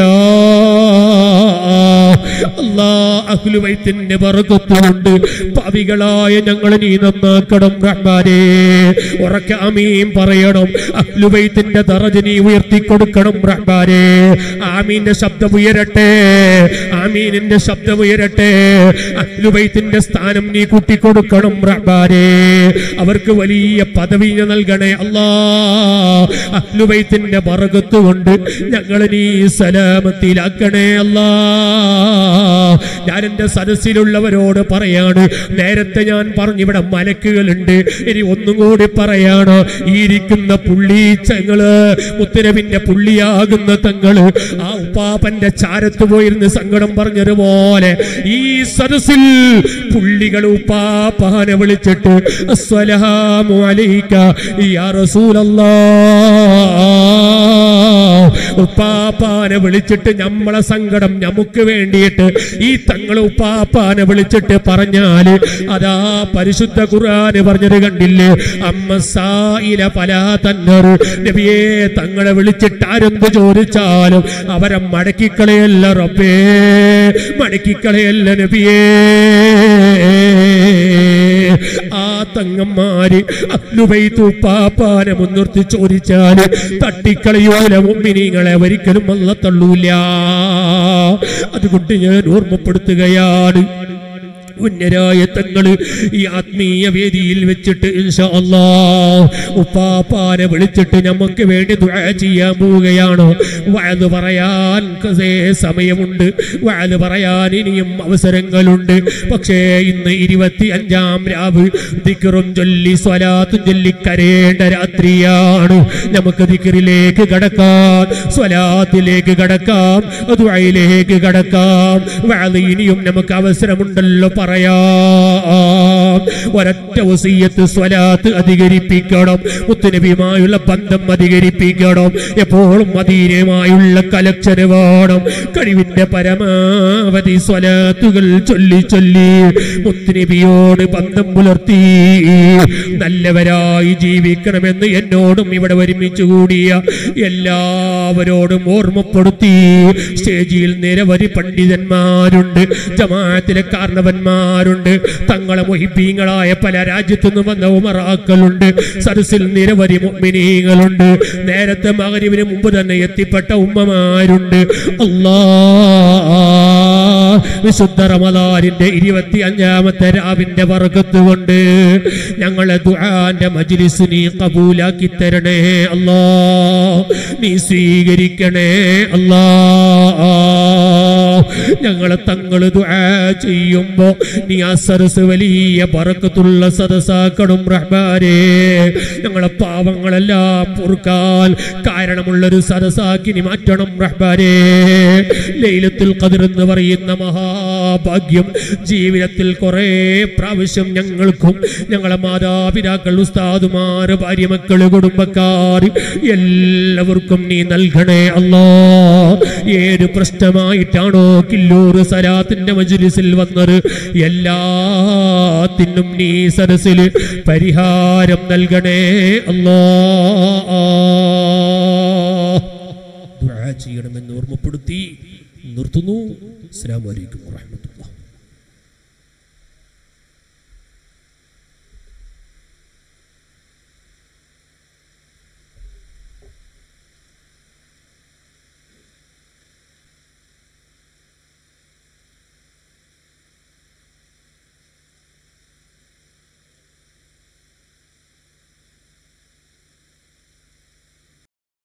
അല്ലാ അഖിലുവൈത്തിന്റെ ബർക്കത്തുകൊണ്ട് പവികളായ ഞങ്ങൾ നീ നന്നാക്കണം റഹ്മാനേ ഉറക്കെ അമീൻ പറയണം അഖിലുവൈത്തിന്റെ ദറജ നീ ഉയർത്തി കൊടുക്കണം റഹ്മാനേ ആമീന്റെ ശബ്ദം ഉയരട്ടെ ആമീനിന്റെ ശബ്ദം ഉയരട്ടെ അഖിലുവൈത്തിന്റെ സ്ഥാനം നീ കൂട്ടിക്കൊടുക്കണം റഹ്മാനേ അവർക്ക് വലിയ പദവി നൽകണേ അല്ലാ അഖിലുവൈത്തിന്റെ ബർക്കത്ത് കൊണ്ട് ഞങ്ങൾ നീ സലാമത്തിലാക്കണേ അല്ലാ ഞാൻ എന്റെ സദസ്സിലുള്ളവരോട് പറയാണ് നേരത്തെ ഞാൻ പറഞ്ഞു ഇവിടെ മലക്കുകളുണ്ട് ഇനി ഒന്നും കൂടി പറയാണ് ഈ ഇരിക്കുന്ന പുള്ളീച്ചങ്ങള് മുത്തരവിന്റെ പുള്ളിയാകുന്ന തങ്ങള് ആ ഉപ്പാപ്പന്റെ ചാരത്ത് പോയിരുന്ന് സങ്കടം പറഞ്ഞതുപോലെ ഈ സദസ്സിൽ പുള്ളികൾ ഉപ്പാപ്പാനെ വിളിച്ചിട്ട് അസ്സലാമു അലൈക യാ റസൂലല്ലാ ഉപ്പാപ്പാനെ വിളിച്ചിട്ട് നമ്മളെ സങ്കടം നമുക്ക് വേണ്ടിയിട്ട് ഈ തങ്ങളെ ഉപ്പാപ്പാനെ വിളിച്ചിട്ട് പറഞ്ഞാല് അതാ പരിശുദ്ധ ഖുർആന് പറഞ്ഞത് കണ്ടില്ലേ അമ്മ സായില പല തന്നറ് നബിയെ തങ്ങളെ വിളിച്ചിട്ട് ആരെന്ത് ചോദിച്ചാലും അവരെ മടക്കിക്കളയല്ല റബ്ബേ മടക്കിക്കളയല്ല നബിയേ ആ തങ്ങന്മാര് അല്ലുബൈത്തു പാപ്പാനെ മുൻനിർത്തി ചോദിച്ചാല് തട്ടിക്കളയോല മുമ്മിനിങ്ങളെ ഒരിക്കലും വല്ല തള്ളൂല അതുകൊണ്ട് ഞാൻ ഓർമ്മപ്പെടുത്തുകയാണ് ഉന്നരായ തങ്ങള് ഈ ആത്മീയ വേദിയിൽ വെച്ചിട്ട് ഇൻഷാ അല്ലാ ഉപ്പാപ്പാനെ വിളിച്ചിട്ട് നമുക്ക് വേണ്ടി ദുആ ചെയ്യാൻ പോവുകയാണ് വയത് പറയാൻ കസേ സമയമുണ്ട് വയത് പറയാൻ ഇനിയും അവസരങ്ങളുണ്ട് പക്ഷേ ഇന്ന് ഇരുപത്തി അഞ്ചാം രാവ് ദിക്റും ചൊല്ലി സ്വലാത്തും ചൊല്ലി കരയേണ്ട രാത്രിയാണ് നമുക്ക് ദിക്റിലേക്ക് കടക്കാം സ്വലാത്തിലേക്ക് കടക്കാം ദുആയിലേക്ക് കടക്കാം വഅദ് ഇനിയും നമുക്ക് അവസരമുണ്ടല്ലോ പറയാം ഒരൊറ്റ വസീയത്ത് സ്വലാത്ത് അധികരിപ്പിക്കണം മുത്തുനബിയുമായുള്ള ബന്ധം അധികരിപ്പിക്കണം എപ്പോഴും മദീനയുമായുള്ള കലക്ഷന് വേണം കഴിവിന്റെ പരമാവധി സ്വലാത്തുകൾ ചൊല്ലി ചൊല്ലി മുത്തുനബിയോട് ബന്ധം പുലർത്തി നല്ലവരായി ജീവിക്കണമെന്ന് എന്നോടും ഇവിടെ ഒരുമിച്ച് കൂടിയ എല്ലാവരോടും ഓർമ്മപ്പെടുത്തി സ്റ്റേജിൽ നിരവധി പണ്ഡിതന്മാരുണ്ട് ജമാഅത്തിലെ കാരണവന്മാരുണ്ട് തങ്ങളെ മൊഹിബീങ്ങളായ പല രാജ്യത്തുനിന്നും വന്ന ഉമറാക്കളുണ്ട് സദസ്സിൽ നിരവധി മുഅ്മിനീങ്ങളുണ്ട് നേരത്തെ മകരിവിന് മുമ്പ് തന്നെ എത്തിപ്പെട്ട ഉമ്മമാരുണ്ട് അല്ലാ വിശുദ്ധ റമദാനിന്റെ ഇരുപത്തി അഞ്ചാമത്തെ രാവിന്റെ വർഗത്ത് കൊണ്ട് ഞങ്ങളെ ദുആന്റെ മജ്ലിസ് നീ കബൂലാക്കി തരണേ അല്ലാ നീ സ്വീകരിക്കണേ അല്ലാ ഞങ്ങളെ തങ്ങള് ദുആ ചെയ്യുമ്പോ നീ ആ സദസ് വലിയ ബറക്കത്തുള്ള സദസ്സാക്കണം റഹ്മാനേ ഞങ്ങളെ പാവങ്ങളെല്ലാം പൊറുക്കാൻ കാരണമുള്ളൊരു സദസ്സാക്കി നീ മാറ്റണം റഹ്മാനേ ലൈലത്തുൽ ഖദർ എന്ന് പറയുന്ന മഹാഭാഗ്യം ജീവിതത്തിൽ കുറേ പ്രാവശ്യം ഞങ്ങൾക്കും ഞങ്ങളെ മാതാപിതാക്കൾ ഉസ്താദുമാർ ഭാര്യമക്കള് കുടുംബക്കാർ എല്ലാവർക്കും നീ നൽകണേ അല്ലാ ഏത് പ്രശ്നമായിട്ടാണോ കില്ലൂർ സലാത്തിന്റെ മജ്ലിസിൽ വന്നത് എല്ലാത്തിനും നീ സരസിൽ പരിഹാരം നൽകണേ അല്ലാ ദുആ ചെയ്യണമെന്ന് ഓർമ്മപ്പെടുത്തി നിർത്തുന്നു അസ്സലാമു അലൈക്കും വറഹ്മത്തുള്ളാഹി